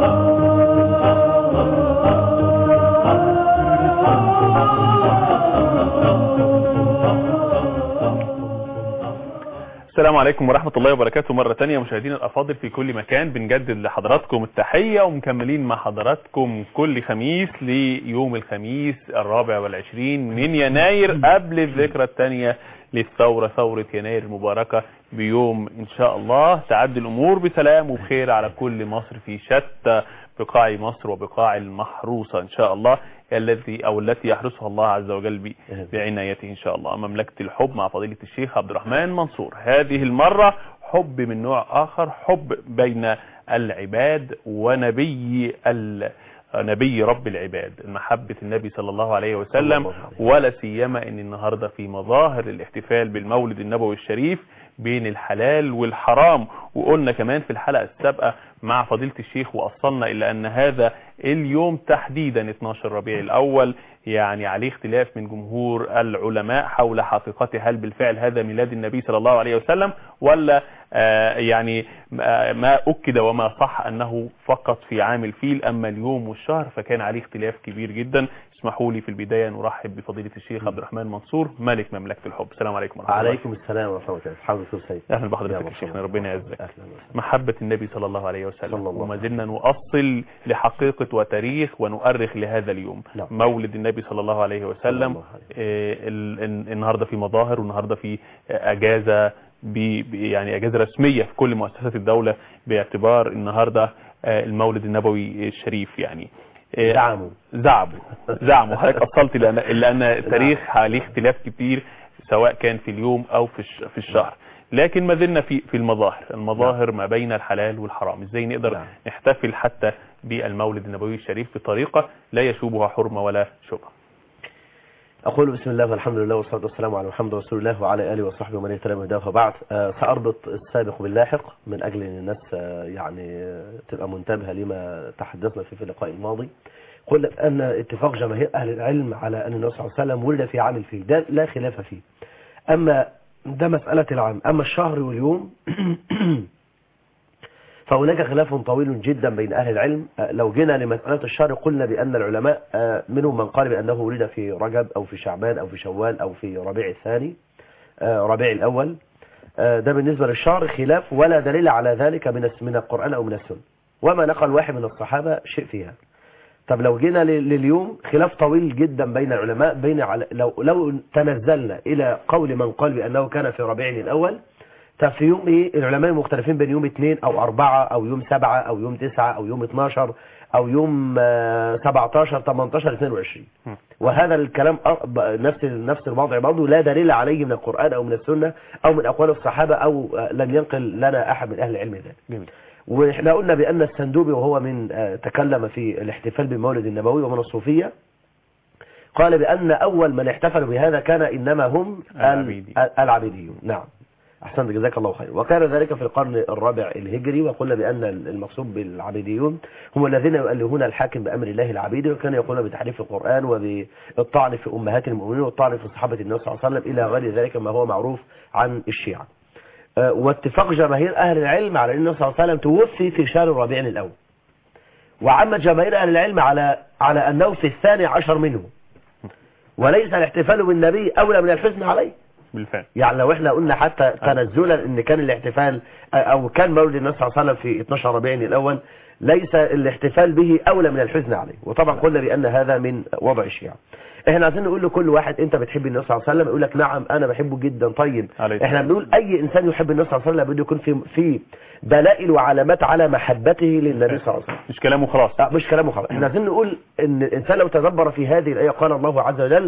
السلام عليكم ورحمة الله وبركاته مرة تانية مشاهدينا الأفاضل في كل مكان بنجدد لحضراتكم التحية ومكملين مع حضراتكم كل خميس ليوم الخميس الرابع والعشرين من يناير قبل الذكرى الثانية للثورة ثورة يناير المباركة بيوم إن شاء الله تعدي الأمور بسلام وبخير على كل مصر في شتى بقاع مصر وبقاع المحروسة إن شاء الله الذي أو التي يحرسها الله عز وجل ب- بعنايته إن شاء الله مملكة الحب مع فضيلة الشيخ عبد الرحمن منصور هذه المرة حب من نوع آخر حب بين العباد ونبي ال نبي رب العباد محبة النبي صلى الله عليه وسلم ولا سيما ان النهاردة في مظاهر الاحتفال بالمولد النبوي الشريف بين الحلال والحرام وقلنا كمان في الحلقة السابقة مع فضيلة الشيخ وأصلنا إلى أن هذا اليوم تحديدا 12 ربيع الأول يعني عليه اختلاف من جمهور العلماء حول حقيقته هل بالفعل هذا ميلاد النبي صلى الله عليه وسلم ولا آه يعني آه ما أكد وما صح أنه فقط في عام الفيل أما اليوم والشهر فكان عليه اختلاف كبير جدا اسمحوا لي في البداية نرحب بفضيلة الشيخ عبد الرحمن منصور ملك مملكة الحب السلام عليكم ورحمة الله عليكم السلام ورحمة الله حافظ سيد اهلا بحضرتك يا شيخنا ربنا يعزك اهلا وسهلا محبة النبي صلى الله عليه وسلم صلى الله وما زلنا نؤصل لحقيقة وتاريخ ونؤرخ لهذا اليوم نعم. مولد النبي صلى الله عليه صلى وسلم الله عليه وسلم. آه، ال- ال- النهاردة في مظاهر والنهاردة في آه، أجازة ب- ب- يعني أجازة رسمية في كل مؤسسات الدولة باعتبار النهاردة آه، المولد النبوي الشريف يعني آه، زعموا زعموا زعموا حضرتك أصلت لأن, لأن التاريخ عليه اختلاف كتير سواء كان في اليوم أو في الش- في الشهر لكن ما زلنا في في المظاهر المظاهر ما بين الحلال والحرام ازاي نقدر نعم. نحتفل حتى بالمولد النبوي الشريف بطريقة لا يشوبها حرمة ولا شبهة أقول بسم الله والحمد لله والصلاة والسلام على محمد رسول الله وعلى آله وصحبه ومن يتبع هداه وبعد آه، سأربط السابق باللاحق من أجل أن الناس آه، يعني آه، تبقى منتبهة لما تحدثنا فيه في اللقاء الماضي قل أن اتفاق جماهير أهل العلم على أن النبي صلى الله عليه وسلم ولد في عام الفيل ده لا خلاف فيه أما ده مسألة العام أما الشهر واليوم فهناك خلاف طويل جدا بين أهل العلم آه، لو جينا لمسألة الشهر قلنا بأن العلماء آه، منهم من قال بأنه ولد في رجب أو في شعبان أو في شوال أو في ربيع الثاني آه، ربيع الأول آه، ده بالنسبة للشهر خلاف ولا دليل على ذلك من الس- من القرآن أو من السنة وما نقل واحد من الصحابة شيء فيها طب لو جينا ل- لليوم خلاف طويل جدا بين العلماء بين على لو لو تنزلنا إلى قول من قال بأنه كان في ربيع الأول طب في يوم ايه العلماء مختلفين بين يوم اثنين او اربعة او يوم سبعة او يوم تسعة او يوم 12 او يوم آه، 17 18 22 م. وهذا الكلام أ- ب- نفس نفس الوضع برضه لا دليل عليه من القرآن او من السنة او من اقوال الصحابة او آه، لم ينقل لنا احد من اهل العلم ذلك جميل واحنا قلنا بان السندوبي وهو من آه، تكلم في الاحتفال بالمولد النبوي ومن الصوفية قال بان اول من احتفلوا بهذا كان انما هم ال- العبيدي. العبيديون نعم أحسنت جزاك الله خير وكان ذلك في القرن الرابع الهجري وقلنا بأن المقصود بالعبيديون هم الذين يؤلهون الحاكم بأمر الله العبيدي وكانوا يقولون بتحريف القرآن وبالطعن في أمهات المؤمنين والطعن في صحابة النبي صلى الله عليه وسلم إلى غير ذلك ما هو معروف عن الشيعة آه، واتفاق جماهير أهل العلم على أن النبي صلى الله عليه وسلم توفي في شهر الربيع الأول وعمت جماهير أهل العلم على على أنه في الثاني عشر منه وليس الاحتفال بالنبي أولى من الحزن عليه بالفعل يعني لو احنا قلنا حتى تنزلا ان كان الاحتفال او كان مولد النبي صلى الله عليه وسلم في 12 ربيع الاول ليس الاحتفال به اولى من الحزن عليه وطبعا قلنا بان هذا من وضع الشيعة احنا عايزين نقول لكل واحد انت بتحب النبي صلى الله عليه وسلم يقول لك نعم انا بحبه جدا طيب عليه احنا السلام. بنقول اي انسان يحب النبي صلى الله عليه وسلم بده يكون في في دلائل وعلامات على محبته للنبي صلى الله عليه وسلم مش كلامه خلاص لا مش كلامه خلاص احنا عايزين نقول ان الانسان لو تدبر في هذه الايه قال الله عز وجل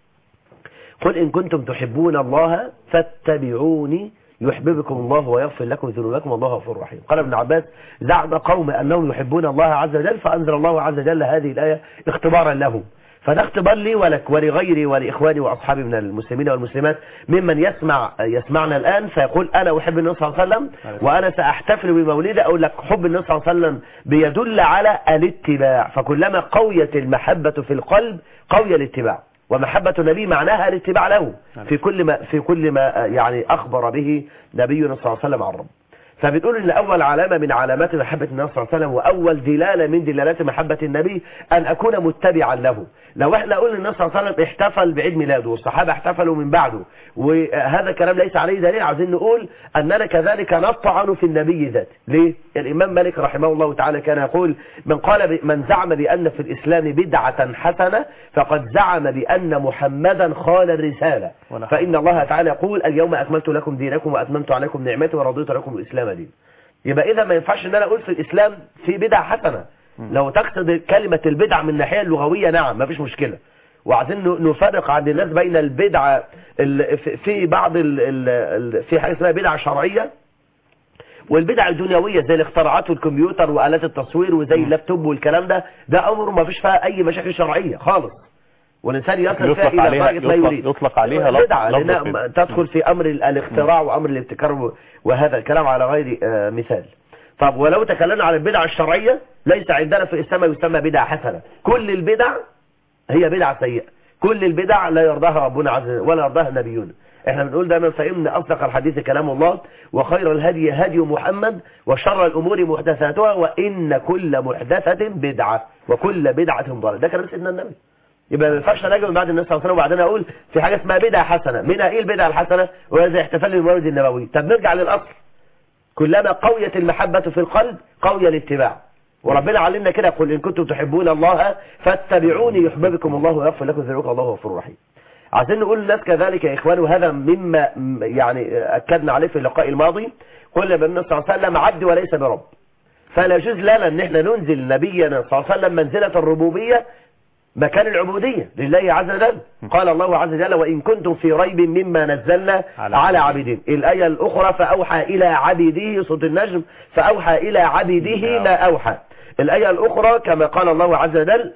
قل ان كنتم تحبون الله فاتبعوني يحببكم الله ويغفر لكم ذنوبكم والله غفور رحيم قال ابن عباس زعم قوم انهم يحبون الله عز وجل فانزل الله عز وجل هذه الايه اختبارا لهم فده اختبار لي ولك ولغيري ولاخواني واصحابي من المسلمين والمسلمات ممن يسمع يسمعنا الان فيقول انا احب النبي صلى الله عليه وسلم وانا ساحتفل بمولده اقول لك حب النبي صلى الله عليه وسلم بيدل على الاتباع فكلما قويت المحبه في القلب قوي الاتباع ومحبة النبي معناها الاتباع له في كل ما في كل ما يعني أخبر به نبينا صلى الله عليه وسلم عن رب فبتقول ان اول علامة من علامات محبة النبي صلى الله عليه وسلم واول دلالة من دلالات محبة النبي ان اكون متبعا له لو احنا قلنا النبي صلى الله عليه وسلم احتفل بعيد ميلاده والصحابة احتفلوا من بعده وهذا الكلام ليس عليه دليل عايزين نقول اننا كذلك نطعن في النبي ذاته ليه الامام مالك رحمه الله تعالى كان يقول من قال ب... من زعم بان في الاسلام بدعة حسنة فقد زعم بان محمدا خال الرسالة ونحن. فان الله تعالى يقول اليوم اكملت لكم دينكم واتممت عليكم نعمتي ورضيت لكم الاسلام دين يبقى اذا ما ينفعش ان انا اقول في الاسلام في بدع حسنه لو تقصد كلمه البدع من الناحيه اللغويه نعم ما فيش مشكله وعايزين ن- نفرق عند الناس بين البدعه ال- في- في بعض ال- ال- ال- في حاجه اسمها بدعه شرعيه والبدع الدنيويه زي الاختراعات والكمبيوتر والات التصوير وزي اللابتوب والكلام ده ده امر ما فيش فيها اي مشاكل شرعيه خالص والانسان يصل فيها يطلق الى عليها درجه ما يطلق, يريد يطلق عليها لفظ بدعة لفظ لأنها كده. تدخل في أمر ال- الاختراع وأمر الابتكار و- وهذا الكلام على غير آه، مثال طب ولو تكلمنا عن البدع الشرعية ليس عندنا في الإسلام ما يسمى بدعة حسنة كل البدع هي بدعة سيئة كل البدع لا يرضاها ربنا عز وجل ولا يرضاها نبينا احنا بنقول دايما فإن أصدق الحديث كلام الله وخير الهدي هدي محمد وشر الأمور محدثاتها وإن كل محدثة بدعة وكل بدعة ضلالة ده كلام سيدنا النبي يبقى ما ينفعش نجم من بعد النبي صلى الله عليه وسلم وبعدين اقول في حاجه اسمها بدعه حسنه منها ايه البدعه الحسنه وهذا احتفال بالمولد النبوي طب نرجع للاصل كلما قويت المحبه في القلب قوي الاتباع وربنا علمنا كده قل ان كنتم تحبون الله فاتبعوني يحببكم الله ويغفر لكم ذنوبكم الله غفور رحيم عايزين نقول للناس كذلك يا اخوان وهذا مما م- يعني اكدنا عليه في اللقاء الماضي قلنا بان النبي صلى الله عليه وسلم عبد وليس برب فلا يجوز لنا ان احنا ننزل نبينا صلى الله عليه وسلم منزله الربوبيه مكان العبودية لله عز وجل قال الله عز وجل وإن كنتم في ريب مما نزلنا على على عبدين الآية الأخرى فأوحى إلى عبده صوت النجم فأوحى إلى عبده ما أوحى الآية الأخرى كما قال الله عز وجل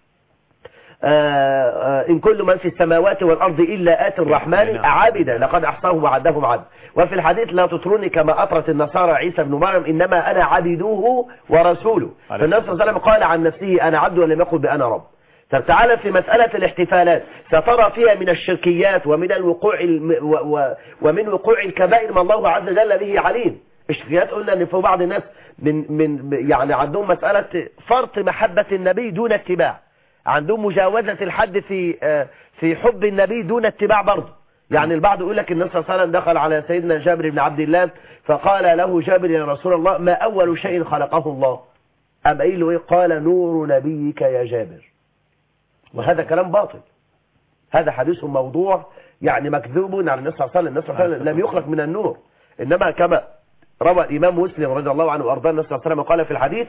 آه، آه، إن كل من في السماوات والأرض إلا آتي الرحمن عابدا لقد أحصاهم وعدهم عبد وفي الحديث لا تطروني كما أطرت النصارى عيسى بن مريم إنما أنا عبدوه ورسوله عليه فالنبي صلى الله عليه وسلم قال عن نفسه أنا عبد ولم يقل بأنا رب طب تعالى في مسألة الاحتفالات سترى فيها من الشركيات ومن الوقوع الم... و... و... ومن وقوع الكبائر ما الله عز وجل به عليم الشركيات قلنا ان في بعض الناس من من يعني عندهم مسألة فرط محبة النبي دون اتباع عندهم مجاوزة الحد في آه، في حب النبي دون اتباع برضه يعني البعض يقول لك النبي صلى الله عليه وسلم دخل على سيدنا جابر بن عبد الله فقال له جابر يا رسول الله ما أول شيء خلقه الله أم قايل له إيه قال نور نبيك يا جابر وهذا كلام باطل هذا حديث موضوع يعني مكذوب عن النبي صلى الله عليه وسلم النبي صلى الله عليه وسلم لم يخلق من النور إنما كما روى الإمام مسلم رضي الله عنه وأرضاه النبي صلى الله عليه وسلم قال في الحديث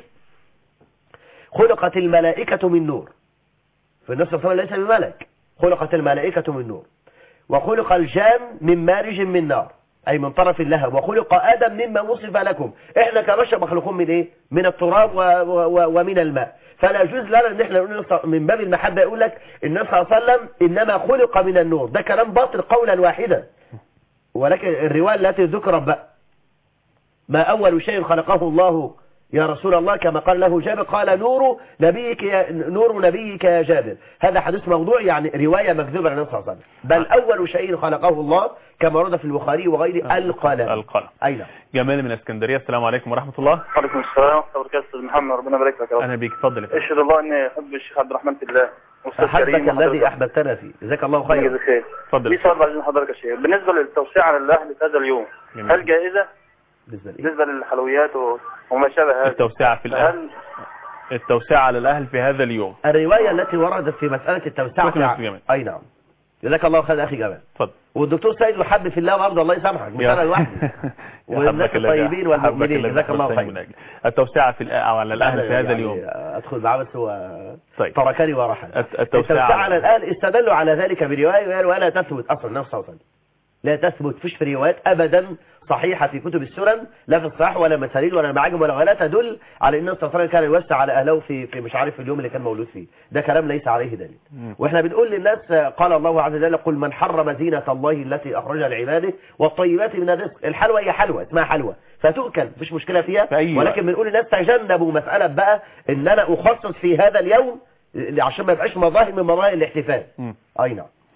خلقت الملائكة من نور فالنبي صلى الله عليه وسلم ليس بملك خلقت الملائكة من نور وخلق الجان من مارج من نار أي من طرف اللهب وخلق آدم مما وصف لكم إحنا كبشر مخلوقون من إيه من التراب و و و ومن الماء فلا يجوز لنا ان احنا نقول من باب المحبة يقول لك النبي صلى الله عليه وسلم انما خلق من النور ده كلام باطل قولا واحدا ولكن الرواية التي ذكرت بقى ما اول شيء خلقه الله يا رسول الله كما قال له جابر قال نور نبيك يا نور نبيك يا جابر هذا حديث موضوع يعني رواية مكذوبة عن النبي صلى الله عليه وسلم بل اول شيء خلقه الله كما ورد في البخاري وغيره القلم القلم اي نعم جمال من اسكندريه السلام عليكم ورحمه الله وعليكم السلام ورحمة الله وبركاته أستاذ محمد ربنا يبارك لك يا رب اهلا بيك اتفضل يا فندم. اشهد الله اني احب الشيخ عبد الرحمن في الله أستاذ احبك كريم الذي وحضرتك. احببتنا فيه جزاك الله ربنا خيرا يجزيك خير اتفضل في سؤال بعد حضرتك يا شيخ بالنسبة للتوسيع على الأهل في هذا اليوم جميل. هل جائزة بالنسبة لي بالنسبة للحلويات و- وما شابه هذا التوسعه في الاهل هل التوسعه على الاهل في هذا اليوم الرواية التي وردت في مسألة التوسعة شكرا يا في- أخي جمال. اي نعم جزاك الله خير اخي جمال اتفضل والدكتور سيد يحب في الله برضه الله يسامحك مش انا لوحدي والناس يحبك الذي- الطيبين والمؤمنين. يحبك الذي جزاك الله أحببتني خير. من أجله. التوسعه في الأ- أو على الاهل في هذا يعني اليوم ادخل معاه بس هو طيب تركني ورحل الت- التوسعة التوسعه على الاهل استدلوا على ذلك برواية قالوا ولا تثبت اصلا النبي صلى الله عليه وسلم لا تثبت فيش في روايات ابدا صحيحة في كتب السنن لا في الصحيح ولا مساليل ولا المعاجم ولا غيرها تدل على ان النبي صلى الله عليه وسلم كان يوسع على اهله في في مش عارف اليوم اللي كان مولود فيه ده كلام ليس عليه دليل مم. واحنا بنقول للناس قال الله عز وجل قل من حرم زينة الله التي اخرجها لعباده والطيبات من الرزق الحلوى هي حلوى اسمها حلوى فتؤكل مفيش مشكلة فيها في أي ولكن بنقول للناس تجنبوا مسألة بقى ان انا اخصص في هذا اليوم عشان ما يبقاش مظاهر من مظاهر الاحتفال مم. اي نعم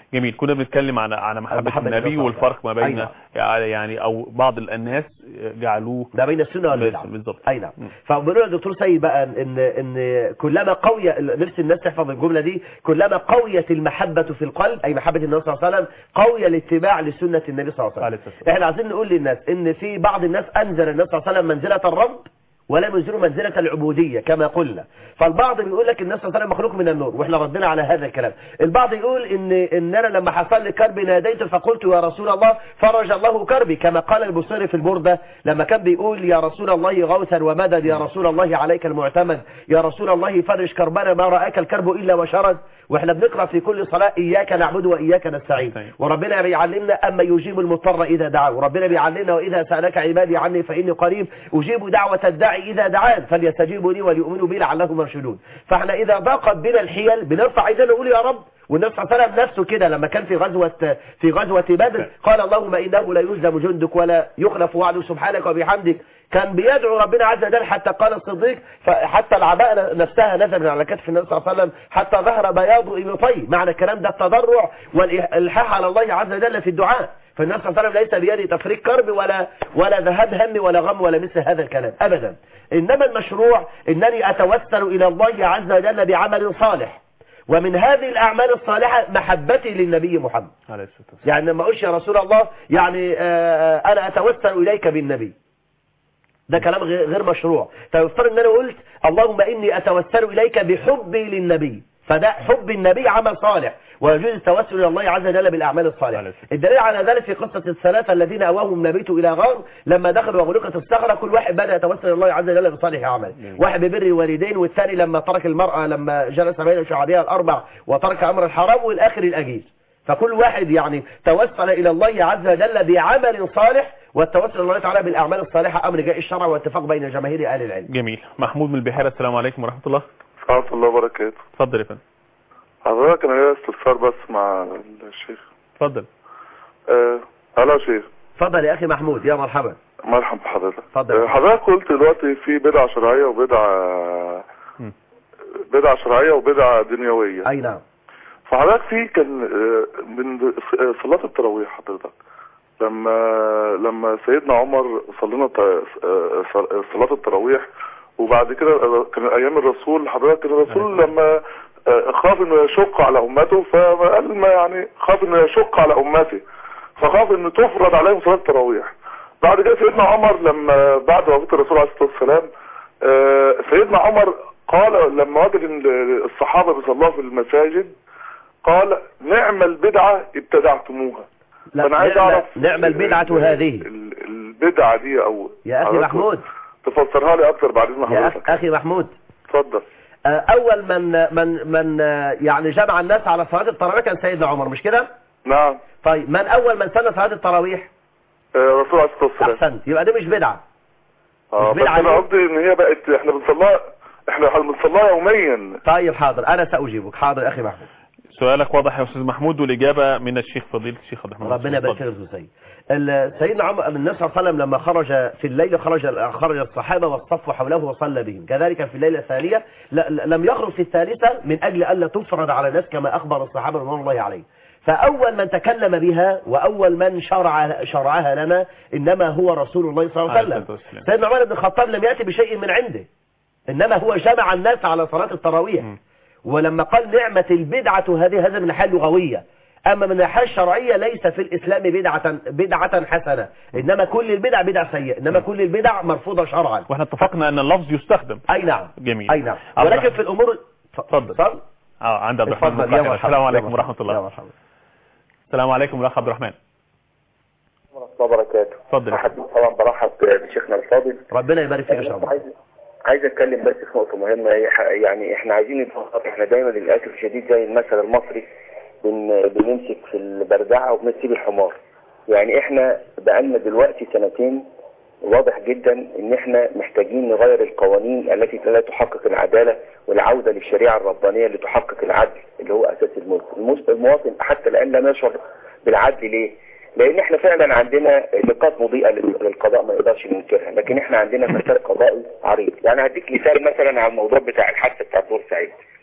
جميل كنا بنتكلم عن على محبة محبة النبي النبي والفرق ما أي بين نعم. يعني او بعض الناس جعلوه ده بين السنه والبدعه بالظبط اي نعم مم. فبنقول للدكتور سيد بقى ان ان كلما قوي نفس الناس تحفظ الجمله دي كلما قويت المحبه في القلب اي محبه النبي صلى الله عليه وسلم قوي الاتباع لسنه النبي صلى الله عليه عليه وسلم الصلاة والسلام. احنا عايزين نقول للناس ان في بعض الناس انزل النبي صلى الله عليه وسلم منزله الرب ولا منزله منزلة العبودية كما قلنا فالبعض بيقول لك النبي صلى الله عليه وسلم مخلوق من النور واحنا ردنا على هذا الكلام البعض يقول ان ان انا لما حصل لي كرب ناديت فقلت يا رسول الله فرج الله كربي كما قال البصيري في البردة لما كان بيقول يا رسول الله غوثا ومدد يا رسول الله عليك المعتمد يا رسول الله فرج كربنا ما رآك الكرب إلا وشرد واحنا بنقرأ في كل صلاة إياك نعبد وإياك نستعين نستعين. وربنا بيعلمنا أما يجيب المضطر إذا دعاه وربنا بيعلمنا وإذا سألك عبادي عني فإني قريب أجيب دعوة الداعي إذا دعان فليستجيبوا لي وليؤمنوا بي لعلهم يرشدون فاحنا إذا ضاقت بنا الحيل بنرفع ايدينا نقول يا رب والنبي صلى الله عليه وسلم نفسه كده لما كان في غزوة في غزوة بدر قال اللهم إنه لا يهزم جندك ولا يخلف وعده سبحانك وبحمدك كان بيدعو ربنا عز وجل حتى قال الصديق حتى العباءة نفسها نزل من على كتف النبي صلى الله عليه وسلم حتى ظهر بياض إبطيه معنى الكلام ده التضرع والإلحاح على الله عز وجل في الدعاء فالنبي صلى الله عليه وسلم ليس بيده تفريق كرب ولا ولا ذهاب هم ولا غم ولا مثل هذا الكلام أبدا إنما المشروع إنني أتوسل إلى الله عز وجل بعمل صالح ومن هذه الأعمال الصالحة محبتي للنبي محمد عليه الصلاة والسلام يعني لما أقولش يا رسول الله يعني آه، أنا أتوسل إليك بالنبي ده كلام غير غير مشروع فيفترض ان انا قلت اللهم اني اتوسل اليك بحبي للنبي فده حب النبي عمل صالح ويجوز التوسل الى الله عز وجل بالاعمال الصالحه على السلام. الدليل على ذلك في قصه الثلاثه الذين اواهم نبيت الى غار لما دخلوا وغلقت الصخره كل واحد بدا يتوسل الى الله عز وجل بصالح عمل جميل. واحد ببر الوالدين والثاني لما ترك المراه لما جلس بين شعبها الاربع وترك امر الحرام والاخر الاجيز فكل واحد يعني توسل إلى الله عز وجل بعمل صالح والتوسل إلى الله تعالى بالأعمال الصالحة أمر جاء الشرع واتفاق بين جماهير أهل العلم جميل محمود من البحيرة السلام عليكم ورحمة الله ورحمة الله وبركاته اتفضل يا فندم حضرتك أنا ليا استفسار بس مع الشيخ اتفضل آه، هلا يا شيخ تفضل يا أخي محمود يا مرحبا مرحبا بحضرتك اتفضل. آه، حضرتك قلت دلوقتي في بدعة شرعية وبدعة م. بدعة شرعية وبدعة دنيوية أي نعم فحضرتك في كان آه، من آه، صلاة التراويح حضرتك لما لما سيدنا عمر صلينا ت- آه، صل- صلاة التراويح وبعد كده آه، كان ايام الرسول حضرتك كان الرسول لما آه، خاف انه يشق على امته فقال ما يعني خاف انه يشق على امته فخاف انه تفرض عليهم صلاة التراويح بعد كده سيدنا عمر لما بعد وفاة الرسول عليه الصلاة والسلام آه، سيدنا عمر قال لما وجد إن الصحابة بيصلوا في المساجد قال نعم البدعة ابتدعتموها لا فانا عايز نعم, اعرف نعم البدعة ال- هذه ال- البدعة دي او يا أخي حضرتك محمود تفسرها لي اكتر بعد اذن يا أخ- حضرتك أخي محمود اتفضل آه، أول من من من آه، يعني جمع الناس على صلاة التراويح كان سيدنا عمر مش كده؟ نعم طيب من أول من سن صلاة التراويح؟ آه، الرسول عليه الصلاة والسلام أحسنت يبقى دي مش بدعة اه مش بس بدعة انا ليه؟ قصدي ان هي بقت احنا بنصليها احنا بنصليها يوميا طيب حاضر أنا سأجيبك حاضر يا أخي محمود سؤالك واضح يا أستاذ محمود والإجابة من الشيخ فضيلة الشيخ عبد الرحمن ربنا يبارك اتفضل. فيك يا أستاذ سيد ال- سيدنا عمر النبي صلى الله عليه وسلم لما خرج في الليل خرج خرج الصحابه والصف حوله وصلى بهم كذلك في الليله الثانيه ل- ل- لم يخرج في الثالثه من اجل الا تفرض على الناس كما اخبر الصحابه رضوان الله عليهم فاول من تكلم بها واول من شرع شرعها لنا انما هو رسول الله صلى الله عليه عليه وسلم الصلاة والسلام. سيدنا عمر بن الخطاب لم ياتي بشيء من عنده انما هو جمع الناس على صلاه التراويح م. ولما قال نعمة البدعة هذه هذا من الناحية اللغوية أما من الناحية الشرعية ليس في الإسلام بدعة بدعة حسنة إنما كل البدع بدع سيئة إنما كل البدع مرفوضة شرعا واحنا اتفقنا أن اللفظ يستخدم أي نعم جميل أي نعم عبد ولكن الرحمن. في الأمور اتفضل. اتفضل اه عند عبد الرحمن اتفضل من يا القاهرة. مرحبا السلام يا عليكم مرحبا. ورحمة يا الله مرحبا السلام عليكم ورحمة عبد الرحمن ورحمة الله وبركاته اتفضل. حبيبي طبعا برحب بشيخنا الفاضل ربنا يبارك فيك يا شباب عايز عايز اتكلم بس في نقطة مهمة هي ح- يعني احنا عايزين نتوقف احنا دايما للأسف الشديد زي المثل المصري بن بنمسك في البردعة وبنسيب الحمار يعني احنا بقالنا دلوقتي سنتين واضح جدا ان احنا محتاجين نغير القوانين التي لا تحقق العدالة والعودة للشريعة الربانية اللي تحقق العدل اللي هو اساس الملك المس- المواطن حتى الان لم يشعر بالعدل ليه لان احنا فعلا عندنا نقاط مضيئة لل- للقضاء ما نقدرش ننكرها لكن احنا عندنا فساد قضائي عريض يعني هديك مثال مثلا على الموضوع بتاع الحادثة بتاع بورسعيد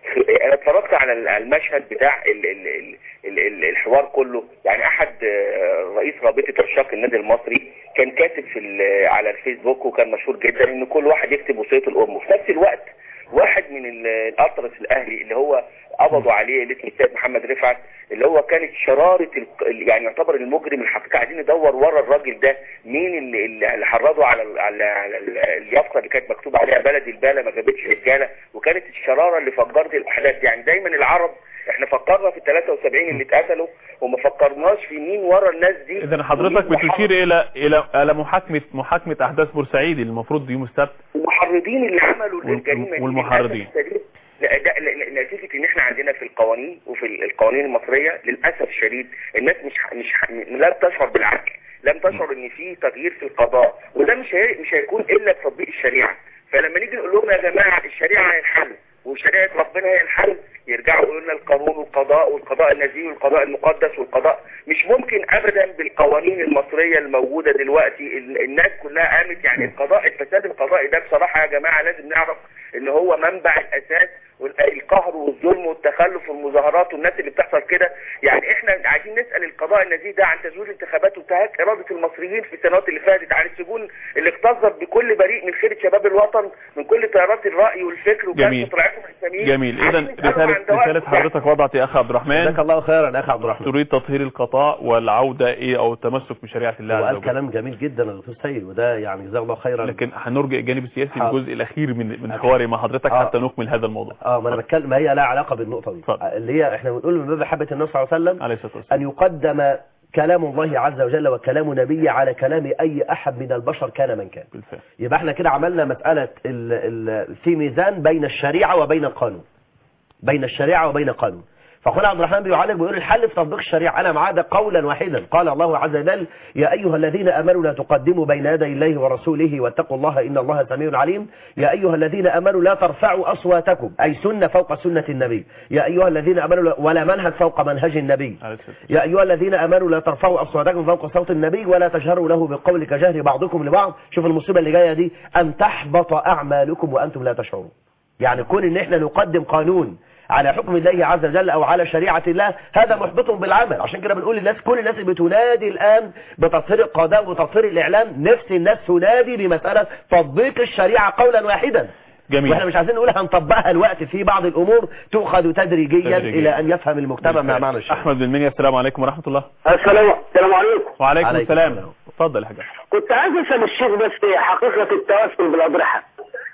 انا اتفرجت على ال- على المشهد بتاع ال ال ال ال ال الحوار كله يعني احد آه، رئيس رابطه عشاق النادي المصري كان كاتب في ال- على الفيسبوك وكان مشهور جدا ان كل واحد يكتب وصيه الام وفي نفس الوقت واحد من ال- الاطرس الاهلي اللي هو قبضوا عليه اللي اسمه السيد محمد رفعت اللي هو كانت شراره ال- يعني يعتبر المجرم الحقيقي عايزين ندور ورا الراجل ده مين اللي, اللي حرضه على ال- على, على ال- اليافطه اللي كانت مكتوب عليها بلد البالة ما جابتش رجاله وكانت الشراره اللي فجرت الاحداث يعني دايما العرب احنا فكرنا في ال 73 اللي اتقتلوا وما فكرناش في مين ورا الناس دي اذا حضرتك ومين بتشير الى الى الى محاكمه محاكمه احداث بورسعيد اللي المفروض يوم السبت المحرضين اللي عملوا وال- الجريمه دي والمحرضين. للأسف الشديد لا ده لا- لا- نتيجه ان احنا عندنا في القوانين وفي ال- القوانين المصريه للاسف الشديد الناس مش ح- مش ح- لم تشعر بالعدل لم تشعر ان في تغيير في القضاء وده مش هي مش هيكون الا بتطبيق الشريعه فلما نيجي نقول لهم يا جماعه الشريعه هي الحل وشريعه ربنا هي الحل يرجعوا يقولوا لنا القانون والقضاء والقضاء النزيه والقضاء المقدس والقضاء مش ممكن ابدا بالقوانين المصريه الموجوده دلوقتي ال- الناس كلها قامت يعني القضاء الفساد القضائي ده بصراحه يا جماعه لازم نعرف ان هو منبع الاساس والقهر والظلم والتخلف والمظاهرات والناس اللي بتحصل كده يعني احنا عايزين نسال القضاء النزيه ده عن تزوير الانتخابات وانتهاك اراده المصريين في السنوات اللي فاتت عن السجون اللي اكتظت بكل بريء من خيره شباب الوطن من كل تيارات الراي والفكر جميل. وكانت طلعتهم الاسلاميين جميل اذا عايزين نسألهم رساله عن دوائر رساله الدفاع. حضرتك وضعت يا اخ عبد الرحمن جزاك الله خيرا يا اخي عبد الرحمن تريد تطهير القضاء والعوده ايه او التمسك بشريعه الله عز وقال وجل كلام جميل جدا يا دكتور سيد وده يعني جزاه الله خيرا لكن هنرجع الجانب السياسي حاضر. الجزء الاخير من من حواري مع حضرتك آه. حتى نكمل هذا الموضوع اه ما انا بتكلم ما هي لها علاقه بالنقطه دي اتفضل. اللي هي احنا بنقول من باب محبه النبي صلى الله عليه وسلم عليه الصلاه والسلام أن يقدم كلام الله عز وجل وكلام نبي على كلام أي أحد من البشر كان من كان بالفعل يبقى احنا كده عملنا مسألة ال ال في ميزان بين الشريعة وبين القانون بين الشريعة وبين القانون فأخونا عبد الرحمن بيعالج بيقول الحل في تطبيق الشريعة أنا معاه ده قولا واحدا قال الله عز وجل يا أيها الذين أمنوا لا تقدموا بين يدي الله ورسوله واتقوا الله إن الله سميع عليم يا أيها الذين أمنوا لا ترفعوا أصواتكم أي سنة فوق سنة النبي يا أيها الذين أمنوا لا- ولا منهج فوق منهج النبي عليه الصلاه والسلام يا أيها الذين أمنوا لا ترفعوا أصواتكم فوق صوت النبي ولا تجهروا له بالقول كجهر بعضكم لبعض شوف المصيبة اللي جاية دي أن تحبط أعمالكم وأنتم لا تشعرون يعني كون إن إحنا نقدم قانون على حكم الله عز وجل أو على شريعة الله هذا محبط بالعمل عشان كده بنقول للناس كل الناس اللي بتنادي الآن بتطهير القضاء وتطهير الإعلام نفس الناس تنادي بمسألة تطبيق الشريعة قولا واحدا جميل واحنا مش عايزين نقول هنطبقها الوقت في بعض الامور تؤخذ تدريجيا, تدريجيا. الى ان يفهم المجتمع ما بالفعل. معنى الشريعه احمد بن منيا السلام عليكم ورحمه الله السلام السلام عليكم وعليكم عليكم السلام السلام. اتفضل يا حاج أحمد. كنت عايز اسال الشيخ بس حقيقه التوسل بالاضرحه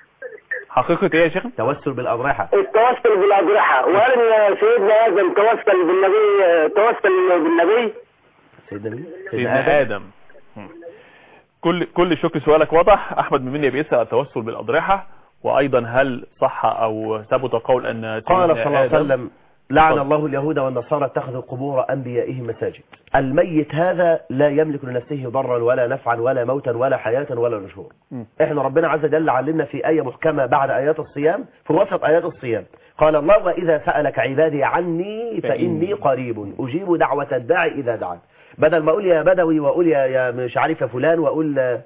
حقيقه ايه يا شيخ توسل بالاضرحه التوسل بالاضرحه وهل ان سيدنا ادم توسل بالنبي توسل بالنبي سيدنا مين سيدنا ادم مم. كل كل شك سؤالك واضح احمد بن منيا بيسال التوسل بالاضرحه وايضا هل صح او ثبت قول ان قال سيدنا صلى الله عليه آدم- وسلم لعن اتفضل. الله اليهود والنصارى اتخذوا قبور انبيائهم مساجد الميت هذا لا يملك لنفسه ضرا ولا نفعا ولا موتا ولا حياه ولا نشور مم. احنا ربنا عز وجل علمنا في آية محكمة بعد آيات الصيام في وسط آيات الصيام قال الله وإذا سألك عبادي عني فإني قريب أجيب دعوة الداعي إذا دعان بدل ما أقول يا بدوي وأقول يا, يا مش عارف يا فلان وأقول آه،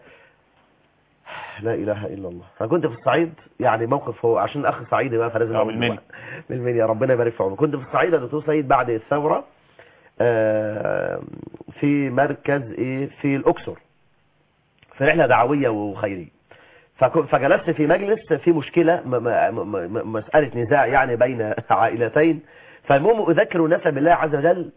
لا إله إلا الله أنا كنت في الصعيد يعني موقف هو عشان أخ صعيدي بقى فلازم آه، أقول من المنيا. بقى. من المنيا ربنا يبارك في عمره كنت في الصعيد يا دكتور سيد بعد الثورة آه، في مركز إيه في الأقصر في رحلة دعوية وخيرية فك- فجلست في مجلس في مشكلة م- م- م- م- مسألة نزاع يعني بين عائلتين فالمهم أذكر الناس بالله عز وجل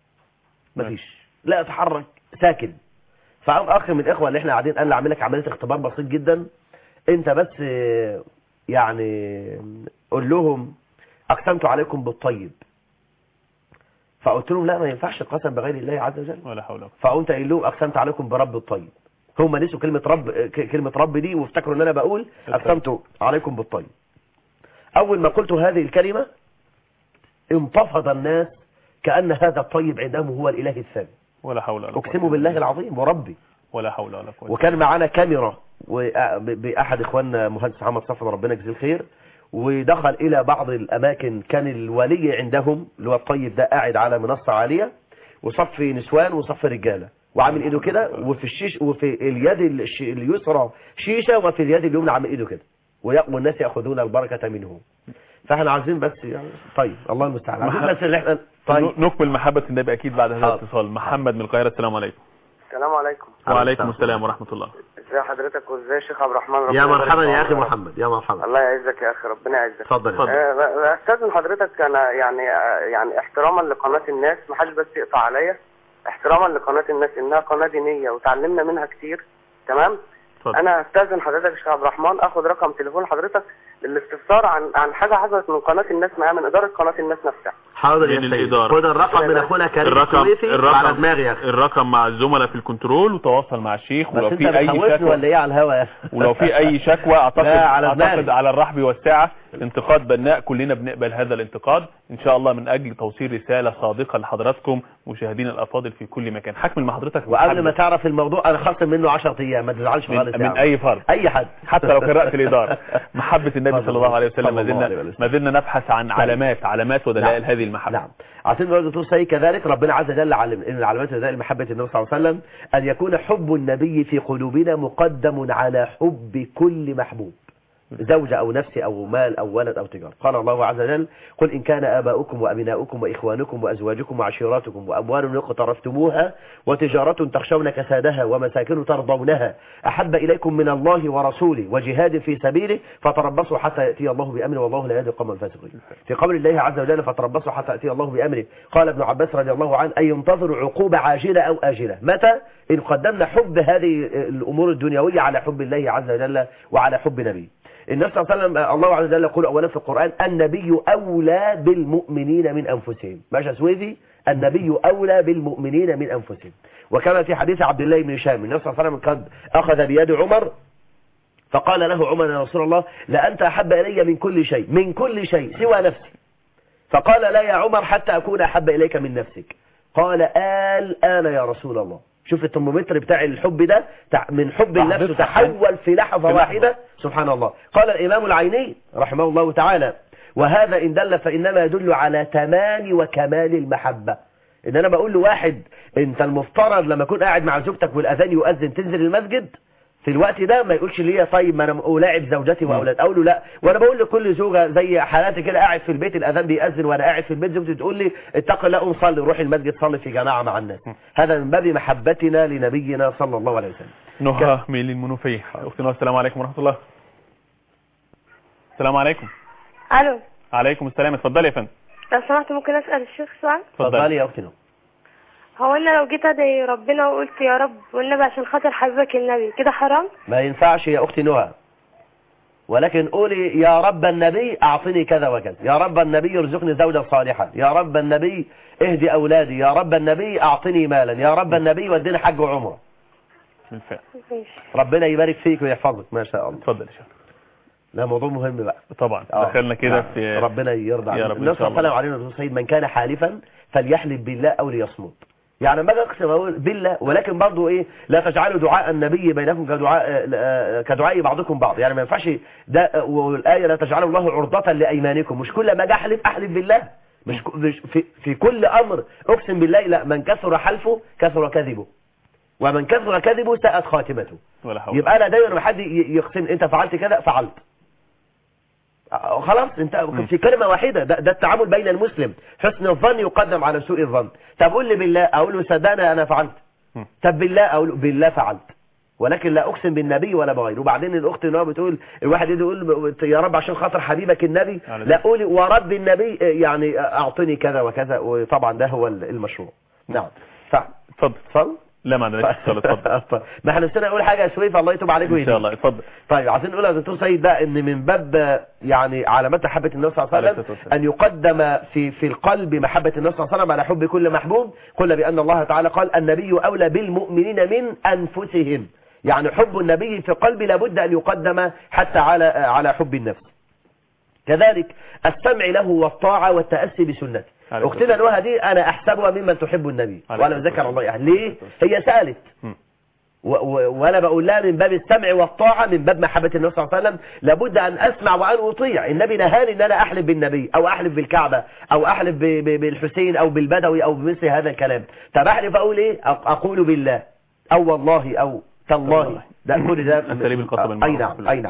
مفيش لا اتحرك ساكن فأخ من الإخوة اللي احنا قاعدين قال لي اعمل لك عملية اختبار بسيط جدا انت بس آه، يعني قول لهم أقسمت عليكم بالطيب فقلت لهم لا ما ينفعش القسم بغير الله عز وجل ولا حول ولا قوه فقمت قايل لهم اقسمت عليكم برب الطيب هم نسوا كلمة رب ك- كلمة رب دي وافتكروا ان انا بقول اقسمت عليكم بالطيب اول ما قلت هذه الكلمة انتفض الناس كأن هذا الطيب عندهم هو الاله الثاني ولا حول ولا قوه اقسم بالله العظيم وربي ولا حول ولا قوه وكان معانا كاميرا وأ- ب- بأحد إخواننا مهندس محمد صفر ربنا يجزيه الخير ودخل إلى بعض الأماكن كان الولي عندهم اللي هو الطيب ده قاعد على منصة عالية وصف نسوان وصف رجالة وعامل ايده كده وفي الشيش وفي اليد الش- اليسرى شيشة وفي اليد اليمنى عامل ايده كده ويق- والناس يأخذون البركة منه فاحنا عايزين بس يعني طيب الله المستعان عايزين مح- بس اللي احنا طيب نكمل محبة النبي أكيد بعد هذا حاضر. الاتصال محمد من القاهرة السلام عليكم السلام عليكم وعليكم السلام ورحمة الله ازي حضرتك وازاي الشيخ عبد الرحمن ربنا يا يبارك مرحبا في يا اخي عمرك. محمد يا مرحبا الله يعزك يا اخي ربنا يعزك اتفضل اتفضل. آه، ب- استاذن حضرتك انا يعني آه، يعني احتراما لقناه الناس ما حدش بس يقطع عليا احتراما لقناه الناس انها قناه دينيه وتعلمنا منها كتير تمام اتفضل. انا استاذن حضرتك يا شيخ عبد الرحمن اخد رقم تليفون حضرتك للاستفسار عن عن حاجه حصلت من قناه الناس معايا من اداره قناه الناس نفسها حاضر من يا سيدي الإدارة. خد الرقم من اخونا كريم الرقم السويفي الرقم على دماغي يا اخي الرقم مع الزملاء في الكنترول وتواصل مع الشيخ بس ولو انت في أي بتخوفني شكوى ولا ايه على الهوا يا اخي ولو في اي شكوى اعتقد لا، على اعتقد دماغي. على الرحب والسعه انتقاد بناء كلنا بنقبل هذا الانتقاد ان شاء الله من اجل توصيل رساله صادقه لحضراتكم مشاهدينا الافاضل في كل مكان حكم مع حضرتك وقبل ما محمد تعرف الموضوع انا خاصم منه 10 ايام ما تزعلش من, خالص من يعني. اي فرد اي حد حتى لو كان رأس الإدارة محبة النبي صلى صلى الله عليه وسلم ما صلى الله زلنا عليه وسلم. ما زلنا نبحث عن علامات علامات ودلائل نعم. هذه المحبة نعم عشان برضه دكتور سيد كذلك ربنا عز وجل علم ان العلامات ودلائل محبه النبي صلى الله عليه وسلم ان يكون حب النبي في قلوبنا مقدم على حب كل محبوب زوجة أو نفس أو مال أو ولد أو تجارة قال الله عز وجل قل إن كان آباؤكم وأبناؤكم وإخوانكم وأزواجكم وعشيراتكم وأموال اقترفتموها وتجارة تخشون كسادها ومساكن ترضونها أحب إليكم من الله ورسوله وجهاد في سبيله فتربصوا حتى يأتي الله بأمره والله لا يهدي القوم الفاسقين في قول الله عز وجل فتربصوا حتى يأتي الله بأمره قال ابن عباس رضي الله عنه أن ينتظروا عقوبة عاجلة أو آجلة متى إن قدمنا حب هذه الأمور الدنيوية على حب الله عز وجل وعلى حب نبيه النبي صلى الله عليه وسلم الله عز وجل يقول اولا في القرآن النبي أولى بالمؤمنين من أنفسهم ماشي سويفي النبي أولى بالمؤمنين من أنفسهم وكما في حديث عبد الله بن هشام النبي صلى الله عليه وسلم قد أخذ بيد عمر فقال له عمر يا رسول الله لأنت أحب إلي من كل شيء من كل شيء سوى نفسي فقال لا يا عمر حتى أكون أحب إليك من نفسك قال الآن يا رسول الله شوف الترمومتر بتاع الحب ده تع- من حب لحظة النفس حب. تحول في لحظة في لحظة. واحدة سبحان الله قال الإمام العيني رحمه الله تعالى وهذا إن دل فإنما يدل على تمام وكمال المحبة إن أنا بقول لواحد أنت المفترض لما أكون قاعد مع زوجتك والأذان يؤذن تنزل المسجد في الوقت ده ما يقولش ليا طيب ما انا الاعب زوجتي واولاد اقول له لا وانا بقول لكل زوجه زي حالاتي كده قاعد في البيت الاذان بيأذن وانا قاعد في البيت زوجتي تقول لي اتق الله قوم صلي روح المسجد صلي في جماعه مع الناس هذا من باب محبتنا لنبينا صلى الله عليه وسلم نهى ميل المنوفية اختنا السلام عليكم ورحمة الله السلام عليكم الو عليكم السلام اتفضلي يا فندم لو سمحت ممكن اسال الشيخ سؤال اتفضلي يا اختي نور. هو انا لو جيت ادعي ربنا وقلت يا رب والنبي عشان خاطر حبيبك النبي كده حرام ما ينفعش يا اختي نهى ولكن قولي يا رب النبي اعطني كذا وكذا يا رب النبي ارزقني زوجة صالحة يا رب النبي اهدي اولادي يا رب النبي اعطني مالا يا رب النبي وديني حج وعمره بالفعل ماشي ربنا يبارك فيك ويحفظك ما شاء الله اتفضل يا شيخ ده موضوع مهم بقى طبعا آه. دخلنا كده نعم. في ربنا يرضى يا علينا رب إن النبي شاء صلى الله عليه وسلم من كان حالفا فليحلف بالله او ليصمت يعني ما اقسم اقول بالله ولكن برضه ايه لا تجعلوا دعاء النبي بينكم كدعاء آه، كدعاء بعضكم بعض يعني ما ينفعش ده آه، والايه لا تجعلوا الله عرضة لايمانكم مش كل ما اجي احلف احلف بالله مش ك- مش في, في كل امر اقسم بالله لا من كثر حلفه كثر كذبه ومن كثر كذبه ساءت خاتمته ولا حول يبقى انا دايما لما حد ي- يقسم انت فعلت كذا فعلت آه، خلاص انت في كلمه واحده ده, ده التعامل بين المسلم حسن الظن يقدم على سوء الظن طب قول لي بالله اقول له صدقني انا فعلت مم. طب بالله اقول له بالله فعلت ولكن لا اقسم بالنبي ولا بغيره وبعدين الاخت اللي هو بتقول الواحد يجي يقول يا رب عشان خاطر حبيبك النبي على لا قولي ورب النبي آه، يعني آه، اعطني كذا وكذا وطبعا ده هو المشروع نعم فعل اتفضل اتفضل لا ما عندناش اتصال اتفضل ما احنا نسينا نقول حاجه يا سويف الله يتوب عليك ان ويهديك شاء الله اتفضل طيب عايزين نقول يا دكتور سيد ده ان من باب آه، يعني علامات محبه النبي صلى الله عليه عليه وسلم الصلاة والسلام. ان يقدم في في القلب محبه النبي صلى الله عليه وسلم على حب كل محبوب قلنا بان الله تعالى قال النبي اولى بالمؤمنين من انفسهم يعني حب النبي في قلبي لابد ان يقدم حتى على آه، على حب النفس كذلك السمع له والطاعه والتاسي بسنته عليه اختنا نوها دي انا احسبها ممن تحب النبي عليه وانا الصلاة بذكر الله يعني ليه هي سالت مم. و- و- وانا بقول لها من باب السمع والطاعة من باب محبة النبي صلى الله عليه وسلم لابد ان اسمع وان اطيع النبي نهاني ان انا احلف بالنبي او احلف بالكعبة او احلف ب- ب- بالحسين او بالبدوي او بمثل هذا الكلام طب احلف اقول ايه أق- اقول بالله او والله او تالله تالله. ده كل ده أساليب القسم اي المعروفة نعم في اي ال- نعم مم.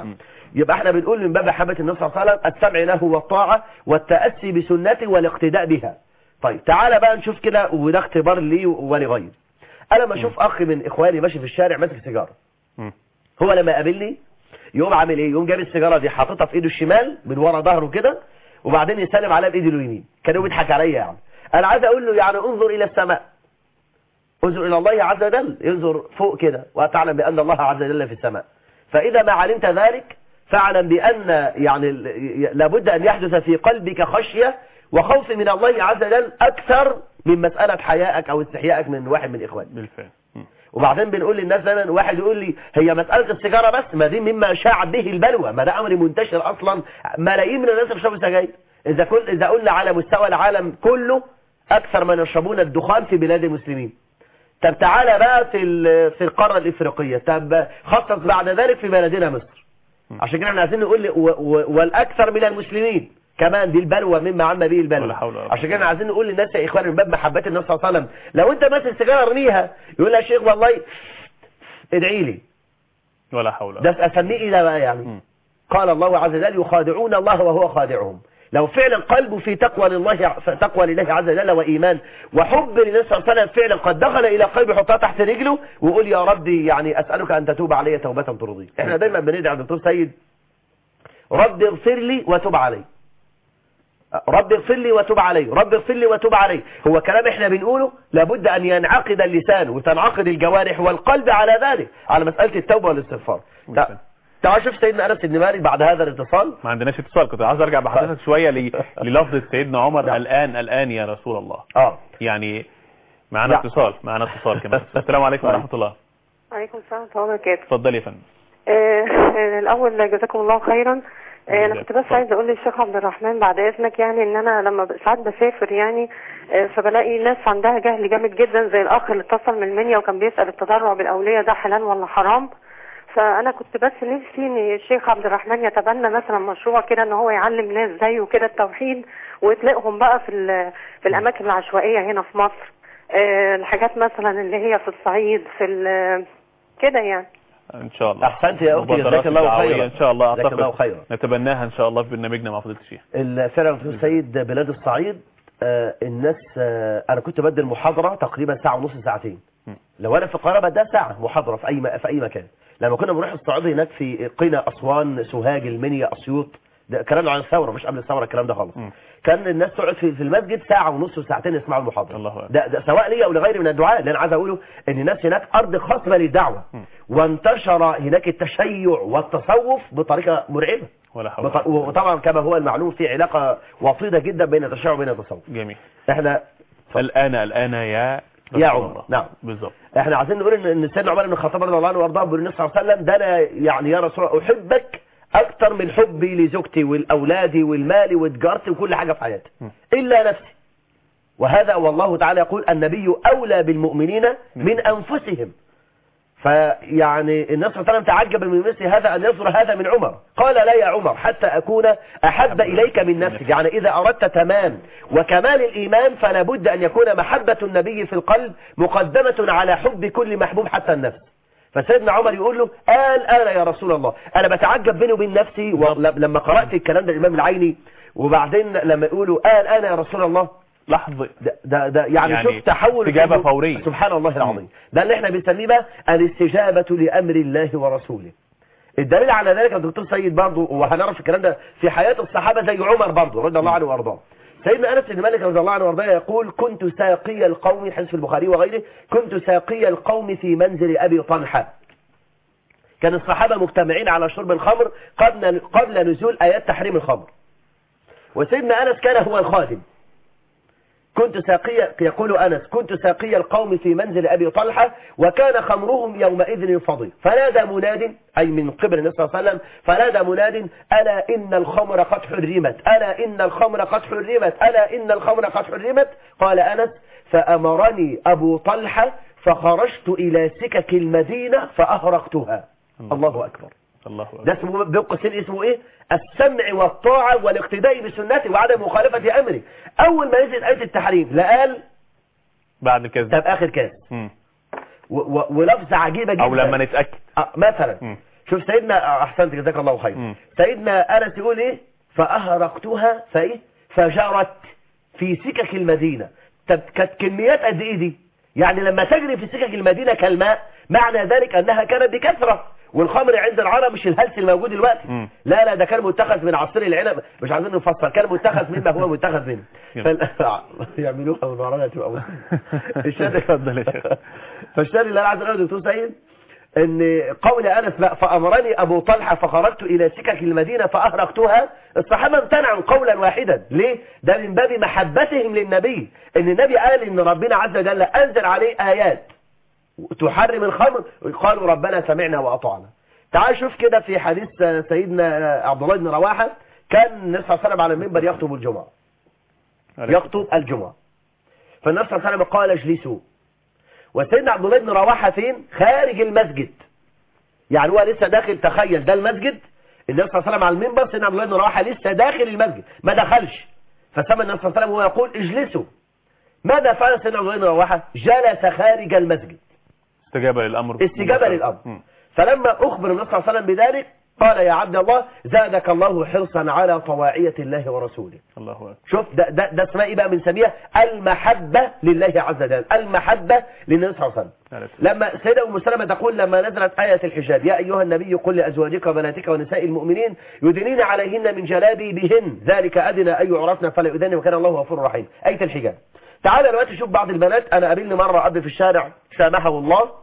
يبقى احنا بنقول من باب محبة النبي صلى الله عليه وسلم السمع له والطاعة والتأسي بسنته والاقتداء بها طيب تعالى بقى نشوف كده وده اختبار لي ولغيري انا لما اشوف اخ من اخواني ماشي في الشارع ماسك سيجاره مم. هو لما يقابلني يقوم عامل ايه يقوم جايب السيجاره دي حاططها في ايده الشمال من ورا ظهره كده وبعدين يسلم عليها بايده اليمين كان هو بيضحك عليا يعني انا عايز اقول له يعني انظر الى السماء انظر الى الله عز وجل انظر فوق كده وتعلم بان الله عز وجل في السماء فاذا ما علمت ذلك فاعلم بان يعني ال- لابد ان يحدث في قلبك خشيه وخوف من الله عز وجل اكثر من مساله حيائك او استحيائك من واحد من اخوانك بالفعل مم. وبعدين بنقول للناس دايما واحد يقول لي هي مسألة السيجارة بس ما دي مما شاع به البلوى ما ده أمر منتشر أصلا ملايين من الناس بيشربوا سجاير إذا كل إذا قلنا على مستوى العالم كله أكثر من يشربون الدخان في بلاد المسلمين طب تعالى بقى في ال- في القارة الإفريقية طب خصص بعد ذلك في بلدنا مصر عشان كده احنا عايزين نقول و- و- والأكثر من المسلمين كمان دي البلوى مما عم به ولا البلوى حول ولا قوة. عشان كده احنا عايزين نقول للناس يا اخوان من باب محبه النبي صلى الله عليه وسلم لو انت ماسك سيجاره ارميها يقول لي يا شيخ والله ادعي لي ولا حول ولا ده اسميه ايه ده بقى يعني مم. قال الله عز وجل يخادعون الله وهو خادعهم لو فعلا قلبه في تقوى لله تقوى لله عز وجل وايمان وحب للنبي صلى الله عليه وسلم فعلا قد دخل الى قلبه يحطها تحت رجله ويقول يا ربي يعني اسالك ان تتوب علي توبه ترضي احنا دايما بندعي الدكتور سيد رب اغفر لي وتب علي رب اغفر لي وتب علي رب اغفر لي وتب علي هو كلام احنا بنقوله لابد ان ينعقد اللسان وتنعقد الجوارح والقلب على ذلك على مسألة التوبة والاستغفار بالفعل. تع- تعال شوف سيدنا انس بن مالك بعد هذا الاتصال ما عندناش اتصال كنت عايز ارجع بحضرتك شويه ل- للفظ سيدنا عمر نعم. الان الان يا رسول الله اه يعني معانا نعم. اتصال معانا اتصال كمان السلام عليكم ورحمه الله عليكم السلام ورحمة الله وبركاته اتفضلي يا فندم آه، آه، الأول جزاكم الله خيرا آه، أنا جزاك كنت بس الله. عايزة أقول للشيخ عبد الرحمن بعد إذنك يعني إن أنا لما ب- ساعات بسافر يعني آه، فبلاقي ناس عندها جهل جامد جدا زي الأخ اللي اتصل من المنيا وكان بيسأل التضرع بالأولية ده حلال ولا حرام فأنا كنت بس نفسي إن الشيخ عبد الرحمن يتبنى مثلا مشروع كده إن هو يعلم ناس زيه كده التوحيد ويطلقهم بقى في ال- في الأماكن العشوائية هنا في مصر آه، الحاجات مثلا اللي هي في الصعيد في ال- كده يعني ان شاء الله احسنت يا اختي مبادرات جزاك الله دعوية خيرا ان شاء الله جزاك الله اعتقد خيرا نتبناها ان شاء الله في برنامجنا مع فضيله الشيخ ال- فعلا دكتور سيد بلاد الصعيد آه، الناس آه، انا كنت بدي المحاضره تقريبا ساعه ونص ساعتين م. لو انا في القاهره بديها ساعه محاضره في اي م- في اي مكان لما كنا بنروح الصعيد هناك في قنا اسوان سوهاج المنيا اسيوط ده كلام عن الثوره مش قبل الثوره الكلام ده خالص م. كان الناس تقعد في في المسجد ساعه ونص وساعتين يسمعوا المحاضره الله أكبر. ده, ده سواء لي او لغيري من الدعاء اللي انا عايز اقوله ان الناس هناك ارض خصبه للدعوه م. وانتشر هناك التشيع والتصوف بطريقه مرعبه ولا حول بط- وطبعا كما هو المعلوم في علاقة وطيدة جدا بين التشيع وبين التصوف جميل احنا الان الان يا رسول يا عمر الله. نعم بالظبط احنا عايزين نقول ان ان سيدنا عمر بن الخطاب رضي الله عنه وارضاه بيقول النبي صلى الله عليه وسلم ده انا يعني يا رسول الله احبك اكثر من حبي لزوجتي والاولادي والمال وتجارتي وكل حاجه في حياتي م. الا نفسي وهذا والله تعالى يقول النبي اولى بالمؤمنين من انفسهم فيعني النبي صلى الله عليه وسلم تعجب من مثل هذا أن يصدر هذا من عمر قال لا يا عمر حتى أكون أحب إليك من نفسك يعني إذا أردت تمام وكمال الإيمان فلا بد أن يكون محبة النبي في القلب مقدمة على حب كل محبوب حتى النفس فسيدنا عمر يقول له قال أنا يا رسول الله أنا بتعجب بيني وبين نفسي ولما قرأت الكلام ده الإمام العيني وبعدين لما يقولوا قال أنا يا رسول الله لحظه ده, ده, ده يعني, يعني شوف تحول استجابة في- فورية. سبحان الله العظيم ده اللي احنا بنسميه بقى الاستجابة لأمر الله ورسوله الدليل على ذلك يا دكتور سيد برضه وهنعرف الكلام ده في حياة الصحابة زي عمر برضه رضي الله عنه وارضاه سيدنا انس بن مالك رضي الله عنه وارضاه يقول كنت ساقي القوم حديث في البخاري وغيره كنت ساقي القوم في منزل ابي طلحه كان الصحابة مجتمعين على شرب الخمر قبل قبل نزول آيات تحريم الخمر وسيدنا أنس كان هو الخادم كنت ساقي يقول أنس كنت ساقي القوم في منزل أبي طلحة وكان خمرهم يومئذ فضي فنادى مناد أي من قبل النبي صلى الله عليه وسلم فنادى مناد ألا إن الخمر قد حرمت ألا إن الخمر قد حرمت ألا إن الخمر قد حرمت قال أنس فأمرني أبو طلحة فخرجت إلى سكك المدينة فأهرقتها الله أكبر الله أكبر. ده اسمه بين قوسين اسمه ايه السمع والطاعة والاقتداء بسنته وعدم مخالفة امره اول ما نزلت آية التحريم لا قال بعد كده طب اخر كاس مم. و- و- ولفظة عجيبة جدا او لما نتاكد آه، مثلا مم. شوف سيدنا احسنت جزاك الله خير مم. سيدنا انس يقول ايه فاهرقتها فايه فجرت في سكك المدينه طب كانت كميات قد ايه دي يعني لما تجري في سكك المدينه كالماء معنى ذلك انها كانت بكثره والخمر عند العرب مش الهلس الموجود دلوقتي مم. لا لا ده كان متخذ من عصير العنب مش عايزين نفصل كان متخذ مما هو متخذ منه جميل. فال- يعملوها من ورانا تبقى مصيبة. الشاهد اتفضل يا شيخ. فالشاهد اللي انا عايز اقوله يا دكتور سيد ان قول انس بقى فامرني ابو طلحه فخرجت الى سكك المدينه فاهرقتها الصحابه امتنعوا قولا واحدا ليه ده من باب محبتهم للنبي ان النبي قال ان ربنا عز وجل انزل عليه ايات تحرم الخمر قالوا ربنا سمعنا واطعنا تعال شوف كده في حديث سيدنا عبد الله بن رواحه كان النبي صلى الله عليه وسلم على المنبر يخطب الجمعه يخطب الجمعه فالنبي صلى الله عليه وسلم قال اجلسوا وسيدنا عبد الله بن رواحه فين خارج المسجد يعني هو لسه داخل تخيل ده المسجد النبي صلى الله عليه وسلم على المنبر سيدنا عبد الله بن رواحه لسه داخل المسجد ما دخلش فسمى النبي صلى الله عليه وسلم وهو يقول اجلسوا ماذا فعل سيدنا عبد الله بن رواحه جلس خارج المسجد استجابة للأمر استجابة للأمر مم. فلما أخبر النبي صلى الله عليه وسلم بذلك قال يا عبد الله زادك الله حرصا على طواعية الله ورسوله الله أكبر شوف ده, ده, ده اسمها ايه بقى بنسميها المحبة لله عز وجل المحبة للنبي صلى الله عليه وسلم عليه لما سيدة أم سلمة تقول لما نزلت آية الحجاب يا أيها النبي قل لأزواجك وبناتك ونساء المؤمنين يدنين عليهن من جلابيبهن ذلك أدنى أن يعرفن فلا يؤذن وكان الله غفورا رحيم آية الحجاب تعال دلوقتي شوف بعض البنات أنا قابلني مرة أب في الشارع سامحه الله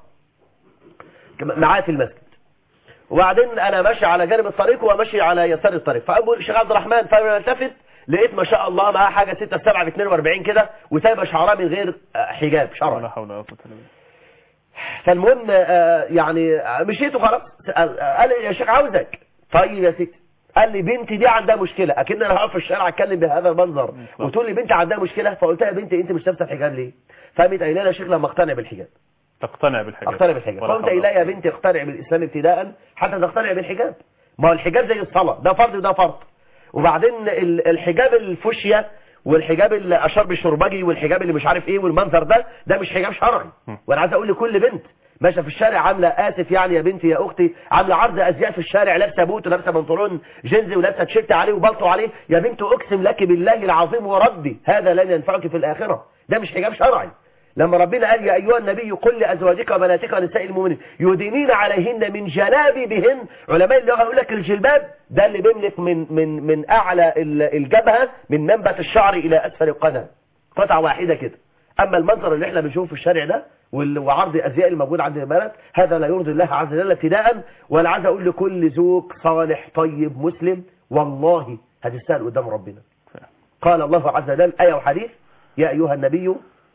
معاه في المسجد وبعدين انا ماشي على جانب الطريق وماشي على يسار الطريق فابو الشيخ عبد الرحمن فانا التفت لقيت ما شاء الله معاه حاجه 6 7 ب 42 كده وسايبه شعرها من غير آه، حجاب ولا شرعي حول ولا قوة إلا بالله فالمهم آه، يعني آه، مشيت وخلاص قال قال لي يا شيخ عاوزك طيب يا ستي قال لي بنتي دي عندها مشكله اكن انا هقف في الشارع اتكلم بهذا المنظر وتقول لي بنتي عندها مشكله فقلت لها يا بنتي انت مش لابسه الحجاب ليه فقامت قايله لي يا شيخ لما اقتنع بالحجاب تقتنع بالحجاب اقتنع بالحجاب ولا فقمت حول قايله ولا يا بنتي اقتنع بالاسلام ابتداء حتى تقتنع بالحجاب ما هو الحجاب زي الصلاه ده فرض وده فرض وبعدين ال- الحجاب الفوشيا والحجاب اللي اشار بالشربجي والحجاب اللي مش عارف ايه والمنظر ده ده مش حجاب شرعي م. وانا عايز اقول لكل بنت ماشيه في الشارع عامله اسف يعني يا بنتي يا اختي عامله عرض ازياء في الشارع لابسه بوت ولابسه بنطلون جينز ولابسه تيشيرت عليه وبلطو عليه يا بنت اقسم لك بالله العظيم وربي هذا لن ينفعك في الاخره ده مش حجاب شرعي لما ربنا قال يا أيها النبي قل لأزواجك وبناتك ونساء المؤمنين يدينين عليهن من جلابيبهن علماء اللغة يقول لك الجلباب ده اللي بيملك من من من أعلى ال- الجبهة من منبت الشعر إلى أسفل القدم قطعة واحدة كده أما المنظر اللي احنا بنشوفه في الشارع ده وال- وعرض الأزياء الموجود عند البنات هذا لا يرضي الله عز وجل ابتداء وأنا عايز أقول لكل زوج صالح طيب مسلم والله هتستاهل قدام ربنا قال الله عز وجل آية وحديث يا أيها النبي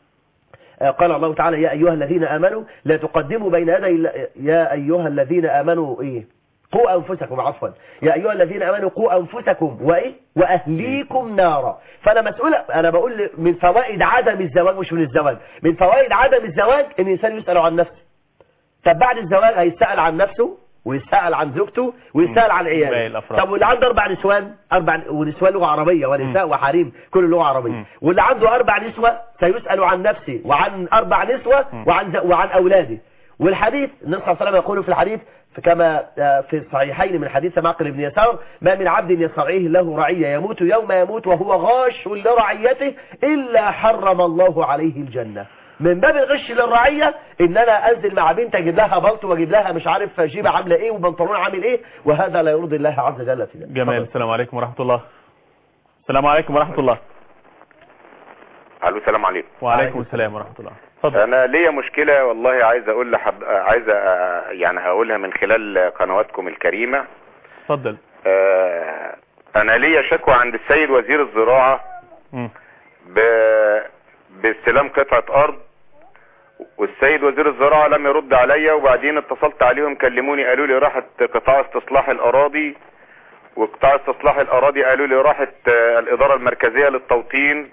آه، قال الله تعالى يا أيها الذين آمنوا لا تقدموا بين يدي الله- يا أيها الذين آمنوا إيه قوا أنفسكم عفوا يا أيها الذين آمنوا قوا أنفسكم وإيه وأهليكم نارا فأنا مسؤول أنا بقول من فوائد عدم الزواج مش من الزواج من فوائد عدم الزواج إن الإنسان يسأل عن نفسه طب بعد الزواج هيسأل عن نفسه ويسأل عن زوجته ويسأل عن باقي عياله الأفراد. طب واللي عنده أربع نسوان أربع ونسوان لغة عربية ونساء وحريم كل لغة عربية مم. واللي عنده أربع نسوة سيسأل عن نفسه وعن أربع نسوة وعن ز- وعن أولاده والحديث النبي صلى الله عليه وسلم يقول في الحديث كما آه، في الصحيحين من حديث معقل بن يسار ما من عبد يسترعيه له رعية يموت يوم يموت وهو غاش لرعيته إلا حرم الله عليه الجنة من باب الغش للرعية ان انا انزل مع بنت اجيب لها بلطو واجيب لها مش عارف جيبه عامله ايه وبنطلون عامل ايه وهذا لا يرضي الله عز وجل في ذلك جمال السلام عليكم ورحمة الله السلام عليكم ورحمة الله الو السلام عليكم وعليكم السلام ورحمة الله اتفضل انا ليا مشكله والله عايز اقول لحد عايز أ- يعني هقولها من خلال قنواتكم الكريمه اتفضل آه، انا ليا شكوى عند السيد وزير الزراعه مم. ب... باستلام قطعه ارض والسيد وزير الزراعه لم يرد عليا وبعدين اتصلت عليهم كلموني قالوا لي راحت قطاع استصلاح الاراضي وقطاع استصلاح الاراضي قالوا لي راحت آه، الاداره المركزيه للتوطين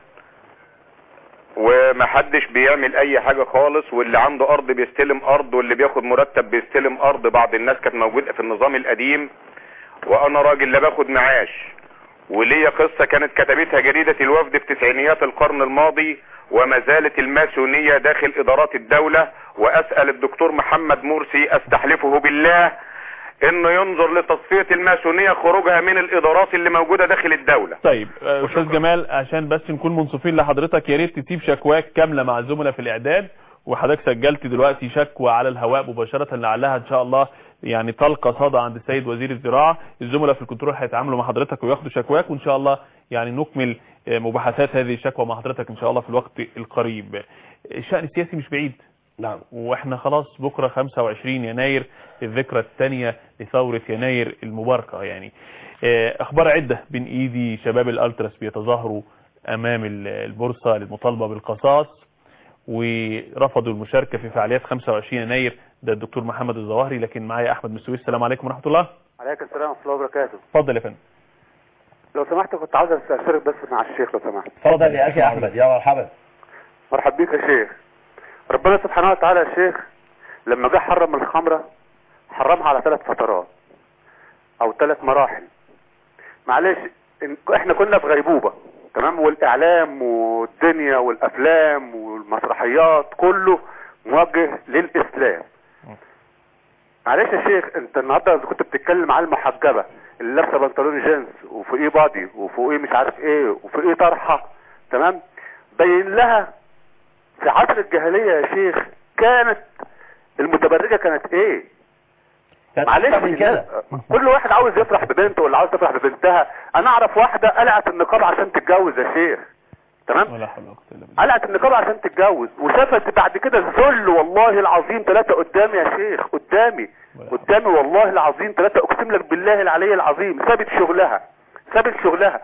ومحدش بيعمل اي حاجة خالص واللي عنده ارض بيستلم ارض واللي بياخد مرتب بيستلم ارض بعض الناس كانت موجودة في النظام القديم وانا راجل لا باخد معاش وليا قصة كانت كتبتها جريدة الوفد في تسعينيات القرن الماضي وما زالت الماسونية داخل ادارات الدولة واسأل الدكتور محمد مرسي استحلفه بالله انه ينظر لتصفية الماسونية خروجها من الادارات اللي موجودة داخل الدولة طيب آه، استاذ جمال عشان بس نكون منصفين لحضرتك يا ريت تسيب شكواك كامله مع الزملاء في الاعداد وحضرتك سجلت دلوقتي شكوى على الهواء مباشره لعلها ان شاء الله يعني تلقى صدى عند السيد وزير الزراعه الزملاء في الكنترول هيتعاملوا مع حضرتك وياخدوا شكواك وان شاء الله يعني نكمل آه، مباحثات هذه الشكوى مع حضرتك ان شاء الله في الوقت القريب الشان السياسي مش بعيد نعم واحنا خلاص بكرة 25 يناير الذكرى الثانية لثورة يناير المباركة يعني آه، اخبار عدة بين ايدي شباب الالتراس بيتظاهروا امام ال- البورصة للمطالبة بالقصاص ورفضوا المشاركة في فعاليات 25 يناير ده الدكتور محمد الظواهري لكن معايا احمد مسوي السلام عليكم ورحمة الله عليك السلام ورحمة الله وبركاته اتفضل يا فندم لو سمحت كنت عاوز استشارك بس مع الشيخ لو سمحت اتفضل يا اخي احمد يا مرحبا مرحب بيك يا شيخ ربنا سبحانه وتعالى يا شيخ لما جه حرم الخمرة حرمها على ثلاث فترات او ثلاث مراحل معلش إن- احنا كنا في غيبوبة تمام والاعلام والدنيا والافلام والمسرحيات كله موجه للاسلام معلش يا شيخ انت النهارده كنت بتتكلم على المحجبه اللي لابسه بنطلون جينز وفوقيه بادي وفوقيه مش عارف ايه وفوقيه طرحه تمام بين لها في عصر الجاهليه يا شيخ كانت المتبرجه كانت ايه كانت معلش أكتر من كده كل واحد عاوز يفرح ببنته ولا عاوز تفرح ببنتها انا اعرف واحده قلعت النقاب عشان تتجوز يا شيخ تمام ولا حول ولا قوة الا بالله قلعت النقاب عشان تتجوز وشافت بعد كده الذل والله العظيم ثلاثة قدامي يا شيخ قدامي قدامي والله العظيم ثلاثة اقسم لك بالله العلي العظيم سابت شغلها سابت شغلها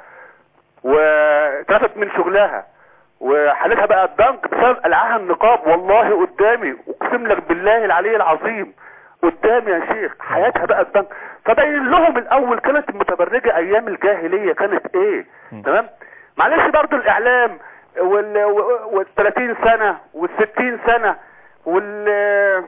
واترفت من شغلها وحالتها بقى الضنك بسبب قلعها النقاب والله قدامي اقسم لك بالله العلي العظيم قدامي يا شيخ حياتها بقى الضنك فبين لهم الاول كانت المتبرجة ايام الجاهلية كانت ايه تمام معلش برضو الاعلام وال وال 30 سنة وال 60 سنة وال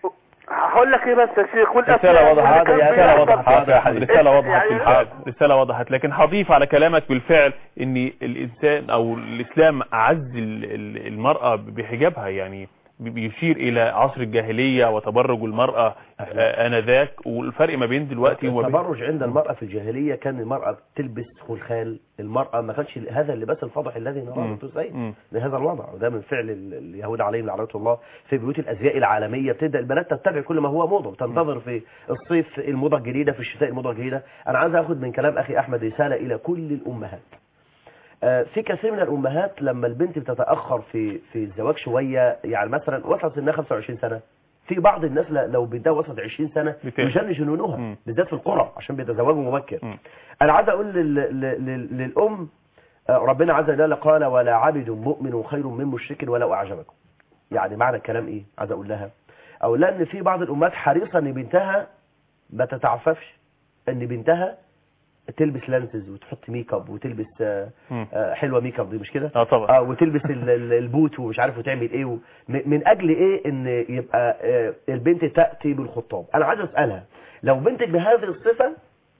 هقول لك ايه بس يا شيخ والافلام رسالة وضحت واللي كان رسالة بيحصل. وضحت. حاضر يا حبيبي. رسالة وضحت يعني- بالفعل رسالة وضحت لكن هضيف على كلامك بالفعل ان الانسان او الاسلام اعز ال- ال- المرأة بحجابها يعني بي- بيشير الى عصر الجاهلية وتبرج المرأة آه، انذاك والفرق ما بين دلوقتي وما بين التبرج عند المرأة في الجاهلية كان المرأة بتلبس خلخال المرأة ما كانش هذا اللباس الفضح الذي نراه مم. دكتور سيد مم. لهذا الوضع وده من فعل ال- اليهود عليهم لعنة الله في بيوت الأزياء العالمية بتبدأ البنات تتبع كل ما هو موضة تنتظر في الصيف الموضة الجديدة في الشتاء الموضة الجديدة أنا عايز أخذ من كلام أخي أحمد رسالة إلى كل الأمهات آه، في كثير من الأمهات لما البنت بتتأخر في في الزواج شوية يعني مثلا وصلت سنها 25 سنة في بعض الناس ل- لو بنتها وصلت 20 سنة بتقل. يجن جنونها مم. بالذات في القرى عشان بيتزوجوا مبكر مم. انا عايز اقول لل... لل... لل... للام آه، ربنا عز وجل قال ولا عبد مؤمن خير من مشرك ولو اعجبكم يعني معنى الكلام ايه عايز اقول لها اقول لها ان في بعض الامهات حريصه ان بنتها ما تتعففش ان بنتها تلبس لانسز وتحط ميك اب وتلبس آه، مم. آه، حلوه ميك اب دي مش كده اه طبعا اه وتلبس ال- ال- البوت ومش عارف وتعمل ايه و... م- من اجل ايه ان يبقى آه، البنت تاتي بالخطاب انا عايز اسالها لو بنتك بهذه الصفه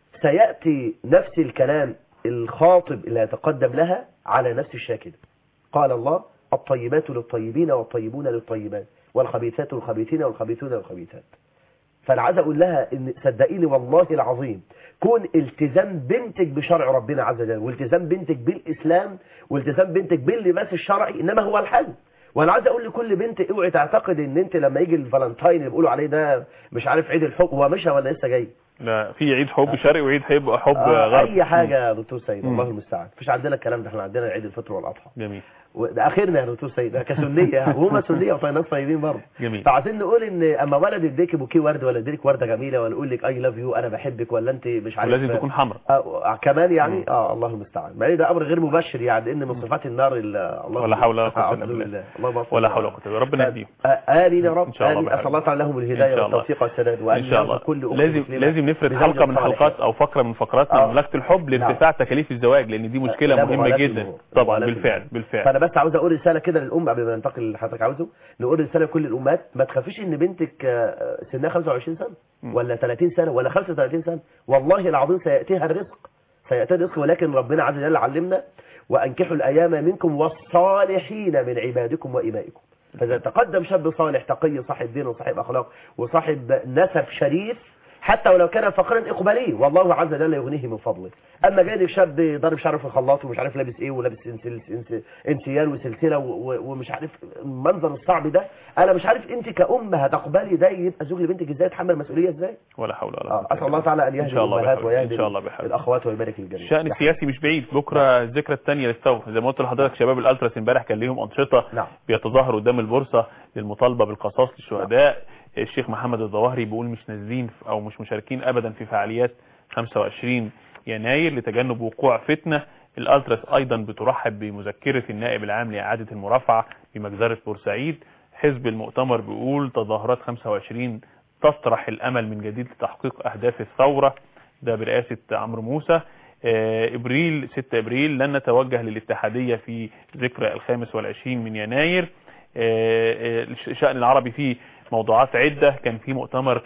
سياتي نفس الكلام الخاطب اللي يتقدم لها على نفس الشاكل قال الله الطيبات للطيبين والطيبون للطيبات والخبيثات للخبيثين والخبيثون للخبيثات فانا عايز اقول لها ان صدقيني والله العظيم كون التزام بنتك بشرع ربنا عز وجل والتزام بنتك بالاسلام والتزام بنتك باللباس الشرعي انما هو الحل وانا عايز اقول لكل بنت اوعي تعتقد ان انت لما يجي الفالنتاين اللي بيقولوا عليه ده مش عارف عيد الحب هو مشى ولا لسه جاي لا في عيد حب شرقي وعيد حب حب آه غربي اي حاجه يا دكتور سيد مم. الله المستعان مفيش عندنا الكلام ده احنا عندنا عيد الفطر والاضحى جميل وده اخرنا يا دكتور سيد ده كسنيه وهم سنيه وطيب طيبين برضه جميل فعايزين نقول ان اما ولد يديك بوكيه ورد ولا يديك ورده جميله ولا يقول لك اي لاف يو انا بحبك ولا انت مش عارف ولازم تكون حمراء آه كمان يعني مم. اه الله المستعان مع إن ده امر غير مبشر يعني ان من صفات النار ال- الله ولا حول ولا قوة أعوذ إلا بالله. بالله اللهم صل ولا على حول ولا قوة إلا بالله. ربنا ف- يهديهم آه، امين يا رب إن شاء الله امين بحق. اسال الله تعالى لهم إن الهدايه شاء الله. والتوفيق والسداد وان ان شاء الله يرزق كل أخت لازم مسلمة لازم نفرد بزوجة حلقه من صالحة. حلقات او فقره من فقراتنا آه. مملكه الحب لارتفاع تكاليف الزواج لان دي مشكله لا مهمه مغالاة جدا الأمور. طبعا مغالاة بالفعل الأمور. بالفعل فانا بس عاوز اقول رساله كده للام قبل ما ننتقل اللي حضرتك عاوزه نقول رساله لكل الامهات ما تخافيش ان بنتك آه، سنها 25 سنه مم. ولا 30 سنه ولا 35 سنه والله العظيم سياتيها الرزق سياتيها الرزق ولكن ربنا عز وجل علمنا وانكحوا الايام منكم والصالحين من عبادكم وامائكم فاذا تقدم شاب صالح تقي صاحب دين وصاحب اخلاق وصاحب نسب شريف حتى ولو كان فقيرا اقبليه والله عز وجل يغنيه من فضله اما جاي لك شاب ضارب شعره في الخلاط ومش عارف لابس ايه ولابس انسل- انس- انسيال وسلسله و- و- ومش عارف المنظر الصعب ده انا مش عارف انت كأم هتقبلي ده يبقى زوج لبنتك ازاي يتحمل مسؤوليه ازاي ولا حول ولا آه، قوه اسال الله تعالى ان ان يهدي شاء الله الامهات بحول ويهدي ان شاء الله بحول الاخوات ويبارك للجميع الشأن السياسي مش بعيد بكره الذكرى الثانيه للثوره زي ما قلت لحضرتك شباب الالتراس امبارح كان ليهم انشطه نعم. بيتظاهروا قدام البورصه للمطالبه بالقصاص للشهداء الشيخ محمد الظواهري بيقول مش نازلين او مش مشاركين ابدا في فعاليات 25 يناير لتجنب وقوع فتنه الالتراس ايضا بترحب بمذكره النائب العام لاعاده المرافعه بمجزره بورسعيد حزب المؤتمر بيقول تظاهرات 25 تطرح الامل من جديد لتحقيق اهداف الثوره ده برئاسه عمرو موسى آه، ابريل 6 ابريل لن نتوجه للاتحاديه في ذكرى الخامس والعشرين من يناير آه، آه، الشأن العربي فيه موضوعات عدة كان في مؤتمر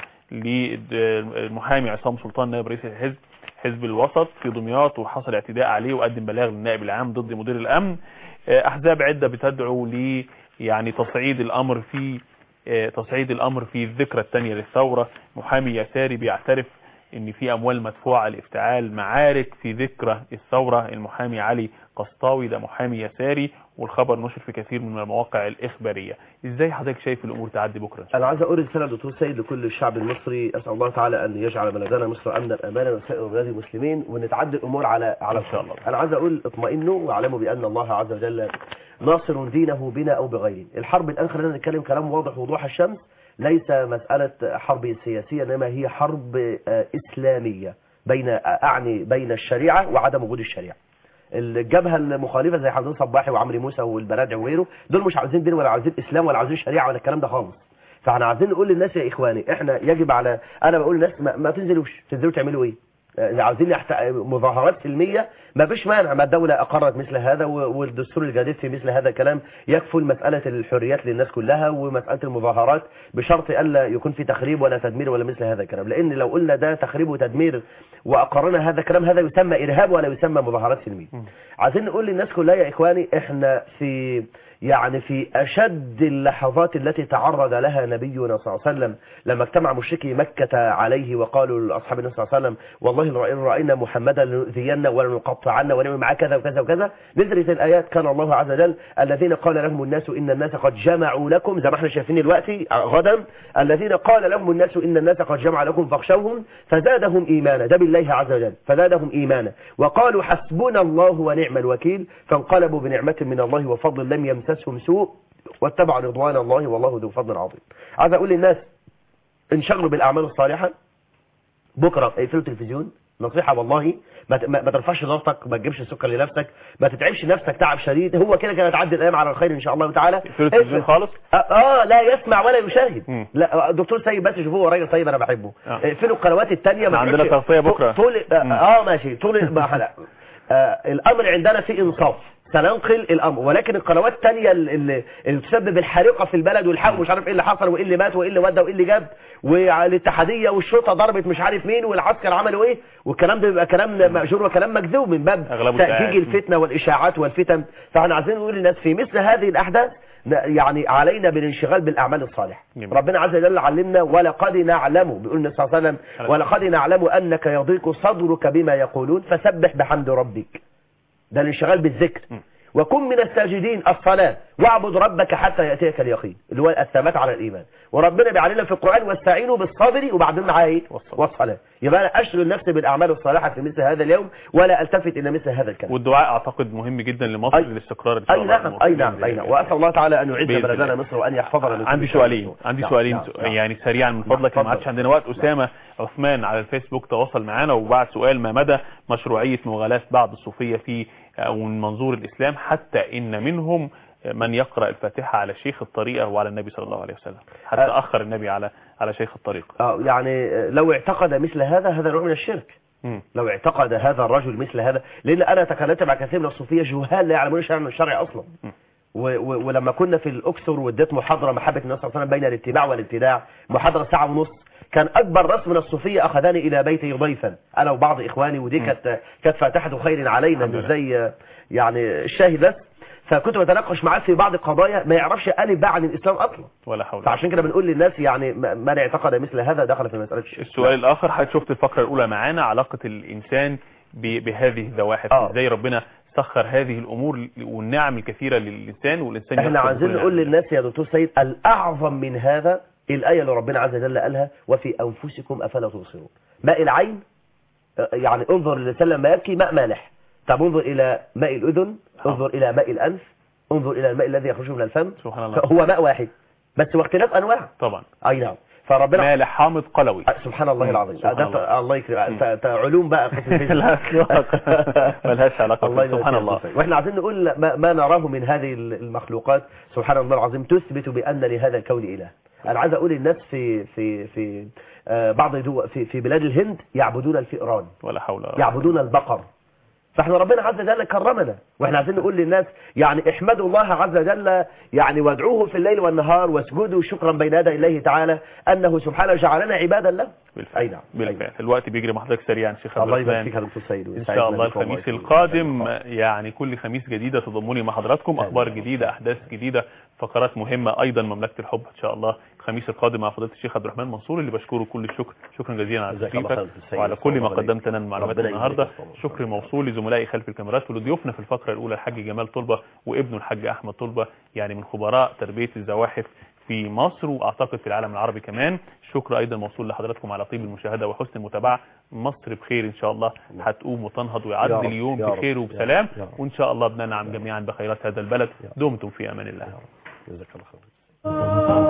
للمحامي عصام سلطان نائب رئيس الحزب حزب الوسط في دمياط وحصل اعتداء عليه وقدم بلاغ للنائب العام ضد مدير الامن آه، احزاب عدة بتدعو ل يعني تصعيد الامر في آه، تصعيد الامر في الذكرى الثانية للثورة محامي يساري بيعترف ان في اموال مدفوعة لافتعال معارك في ذكرى الثورة المحامي علي قسطاوي ده محامي يساري والخبر نشر في كثير من المواقع الاخبارية ازاي حضرتك شايف الامور تعدي بكرة انا عايز اقول رساله دكتور سيد لكل الشعب المصري اسال الله تعالى ان يجعل بلدنا مصر امنا امانا وسائر بلاد المسلمين ونتعدي الامور على على إن شاء الخير. الله. انا عايز اقول اطمئنوا واعلموا بان الله عز وجل ناصر دينه بنا او بغيره الحرب الان خلينا نتكلم كلام واضح وضوح الشمس ليس مساله حرب سياسيه انما هي حرب آه، اسلاميه بين اعني بين الشريعه وعدم وجود الشريعه الجبهه المخالفه زي حمدان صباحي وعمرو موسى والبرادعي وغيره دول مش عاوزين دين ولا عاوزين اسلام ولا عاوزين شريعه ولا الكلام ده خالص فاحنا عايزين نقول للناس يا اخواني احنا يجب على انا بقول للناس ما, ما تنزلوش تنزلوا تعملوا ايه آه، عاوزين يحت... مظاهرات سلميه ما فيش مانع ما الدوله اقرت مثل هذا و- والدستور الجديد في مثل هذا الكلام يكفل مساله الحريات للناس كلها ومساله المظاهرات بشرط الا يكون في تخريب ولا تدمير ولا مثل هذا الكلام لان لو قلنا ده تخريب وتدمير واقرنا هذا الكلام هذا يسمى ارهاب ولا يسمى مظاهرات سلميه عايزين نقول للناس كلها يا اخواني احنا في يعني في اشد اللحظات التي تعرض لها نبينا صلى الله عليه وسلم لما اجتمع مشركي مكة عليه وقالوا لاصحاب النبي صلى الله عليه وسلم والله إن راينا محمدا لنؤذينا ولنقطعنا ونعمل معاه كذا وكذا وكذا نزلت الايات كان الله عز وجل الذين قال لهم الناس ان الناس قد جمعوا لكم زي ما احنا شايفين دلوقتي غدا الذين قال لهم الناس ان الناس قد جمعوا لكم فاخشوهم فزادهم ايمانا ده بالله عز وجل فزادهم ايمانا وقالوا حسبنا الله ونعم الوكيل فانقلبوا بنعمه من الله وفضل لم يمسسهم سوء واتبعوا رضوان الله والله ذو فضل عظيم عايز اقول للناس انشغلوا بالاعمال الصالحه بكره اقفلوا التلفزيون نصيحه والله ما ت- ما ما ترفعش ضغطك ما تجيبش السكر لنفسك ما تتعبش نفسك تعب شديد هو كده كده تعدي الايام على الخير ان شاء الله تعالى اقفلوا التلفزيون اقفل- خالص آه, اه لا يسمع ولا يشاهد مم. لا دكتور سيد بس شوفوه راجل طيب انا بحبه آه. اقفلوا القنوات الثانيه إحنا عندنا تغطية بكرة. طول آه, مم. اه ماشي طول ما لا آه الامر عندنا في انصاف سننقل الامر ولكن القنوات الثانيه اللي, اللي تسبب الحريقه في البلد والحق ومش عارف ايه اللي حصل وايه اللي مات وايه اللي ودى وايه اللي جاب والاتحاديه والشرطه ضربت مش عارف مين والعسكر عملوا ايه والكلام ده بيبقى كلام مأجور وكلام مكذوب من باب أغلبه تأجيج شائعات. الفتنه والاشاعات والفتن فاحنا عايزين نقول للناس في مثل هذه الاحداث ن- يعني علينا بالانشغال بالاعمال الصالحه جميل. ربنا عز وجل علمنا ولقد نعلم بيقول النبي صلى الله عليه وسلم ولقد نعلم انك يضيق صدرك بما يقولون فسبح بحمد ربك ده الانشغال بالذكر وكن من الساجدين الصلاة واعبد ربك حتى يأتيك اليقين اللي هو الثبات على الإيمان وربنا بيعلمنا في القرآن واستعينوا بالصبر وبعدين معاه ايه والصلاة. والصلاة يبقى أنا أشغل نفسي بالأعمال الصالحة في مثل هذا اليوم ولا ألتفت إلى مثل هذا الكلام والدعاء اعتقد مهم جدا لمصر أي- للاستقرار ان شاء أي الله نعم أي نعم أي نعم وأسأل الله تعالى أن يعز بإذن بلدنا الله. مصر وأن يحفظنا من كل عندي شر. سؤالين عندي نعم، سؤالين نعم، نعم. يعني سريعا من فضلك نعم، ما عادش اتفضل. عندنا وقت اسامه عثمان على الفيسبوك تواصل معنا وبعت سؤال ما مدى مشروعيه مغالاه بعض الصوفيه في او من منظور الاسلام حتى ان منهم من يقرا الفاتحه على شيخ الطريقه وعلى النبي صلى الله عليه وسلم حتى أه. اخر النبي على على شيخ الطريق آه، يعني آه، لو اعتقد مثل هذا هذا نوع من الشرك مم. لو اعتقد هذا الرجل مثل هذا لان انا تكلمت مع كثير من الصوفيه جهال لا يعلمون شيئا من الشرع اصلا م. و و ولما كنا في الاقصر واديت محاضره محبه النبي صلى الله عليه وسلم بين الاتباع والابتداع محاضره ساعه ونص كان اكبر راس من الصوفيه اخذاني الى بيتي ضيفا انا وبعض اخواني ودي كانت كانت فاتحه خير علينا الحمد مش زي يعني الشاهد بس فكنت بتناقش معاه في بعض القضايا ما يعرفش ألف بقى عن الإسلام أصلا ولا حول فعشان كده بنقول للناس يعني م- من اعتقد مثل هذا دخل في مسألة الشرك السؤال الاخر حضرتك شفت الفقره الاولى معانا علاقه الانسان ب- بهذه الزواحف آه. ازاي ربنا سخر هذه الامور ل- والنعم الكثيره للانسان والانسان احنا يشكر عايزين كل نقول نعمة. للناس يا دكتور سيد الأعظم من هذا الآية اللي ربنا عز وجل قالها وفي أنفسكم أفلا تبصرون ماء العين آه، يعني انظر للإنسان لما يبكي ماء مالح طب انظر إلى ماء الأذن انظر إلى ماء الأنف انظر إلى الماء الذي يخرج من الفم سبحان الله هو ماء واحد بس واختلاف أنواع طبعا أي نعم فربنا مالح حامض قلوي آه، سبحان الله مم. العظيم سبحان ده الله. الله يكرم ف- فعلوم بقى قسم الفيزياء. لا علاقة. ملهاش علاقة. الله يبارك سبحان فيك الله. يا أستاذ. واحنا عايزين نقول ما, ما نراه من هذه المخلوقات سبحان الله العظيم تثبت بان لهذا الكون اله انا عايز اقول الناس في في في آه، بعض دول في في بلاد الهند يعبدون الفئران ولا حول ولا قوة. يعبدون البقر فاحنا ربنا عز وجل كرمنا واحنا عايزين نقول للناس يعني احمدوا الله عز وجل يعني وادعوه في الليل والنهار واسجدوا شكرا بين يدي الله تعالى انه سبحانه جعلنا عبادا له بالفعل اي نعم بالفعل الوقت بيجري مع حضرتك سريعا شيخ عبد الله يبارك الرحمن فيك يا دكتور سيد ان ويسعدنا شاء الله بكم الخميس ويكون- القادم يعني كل خميس جديده تضمني مع حضراتكم آمين. اخبار جديده احداث جديده فقرات مهمه ايضا مملكه الحب ان شاء الله الخميس القادم مع فضيله الشيخ عبد الرحمن منصور اللي بشكره كل الشكر شكرا جزيلا على جزاك الله تشريفك خير السيد. وعلى كل ما الله يبارك قدمت لنا من معلومات ربنا يجزيك النهارده خير. شكر موصول لزملائي خلف الكاميرات ولضيوفنا في الفقره الاولى الحاج جمال طلبه وابنه الحاج احمد طلبه يعني من خبراء تربيه الزواحف في مصر واعتقد في العالم العربي كمان شكر ايضا موصول لحضراتكم على طيب المشاهده وحسن المتابعه مصر بخير ان شاء الله هتقوم وتنهض يا ويعدي رب، اليوم يا رب، بخير يا وبسلام رب، يا رب. وان شاء الله بننعم جميعا بخيرات هذا البلد دمتم في امان الله جزاك الله خير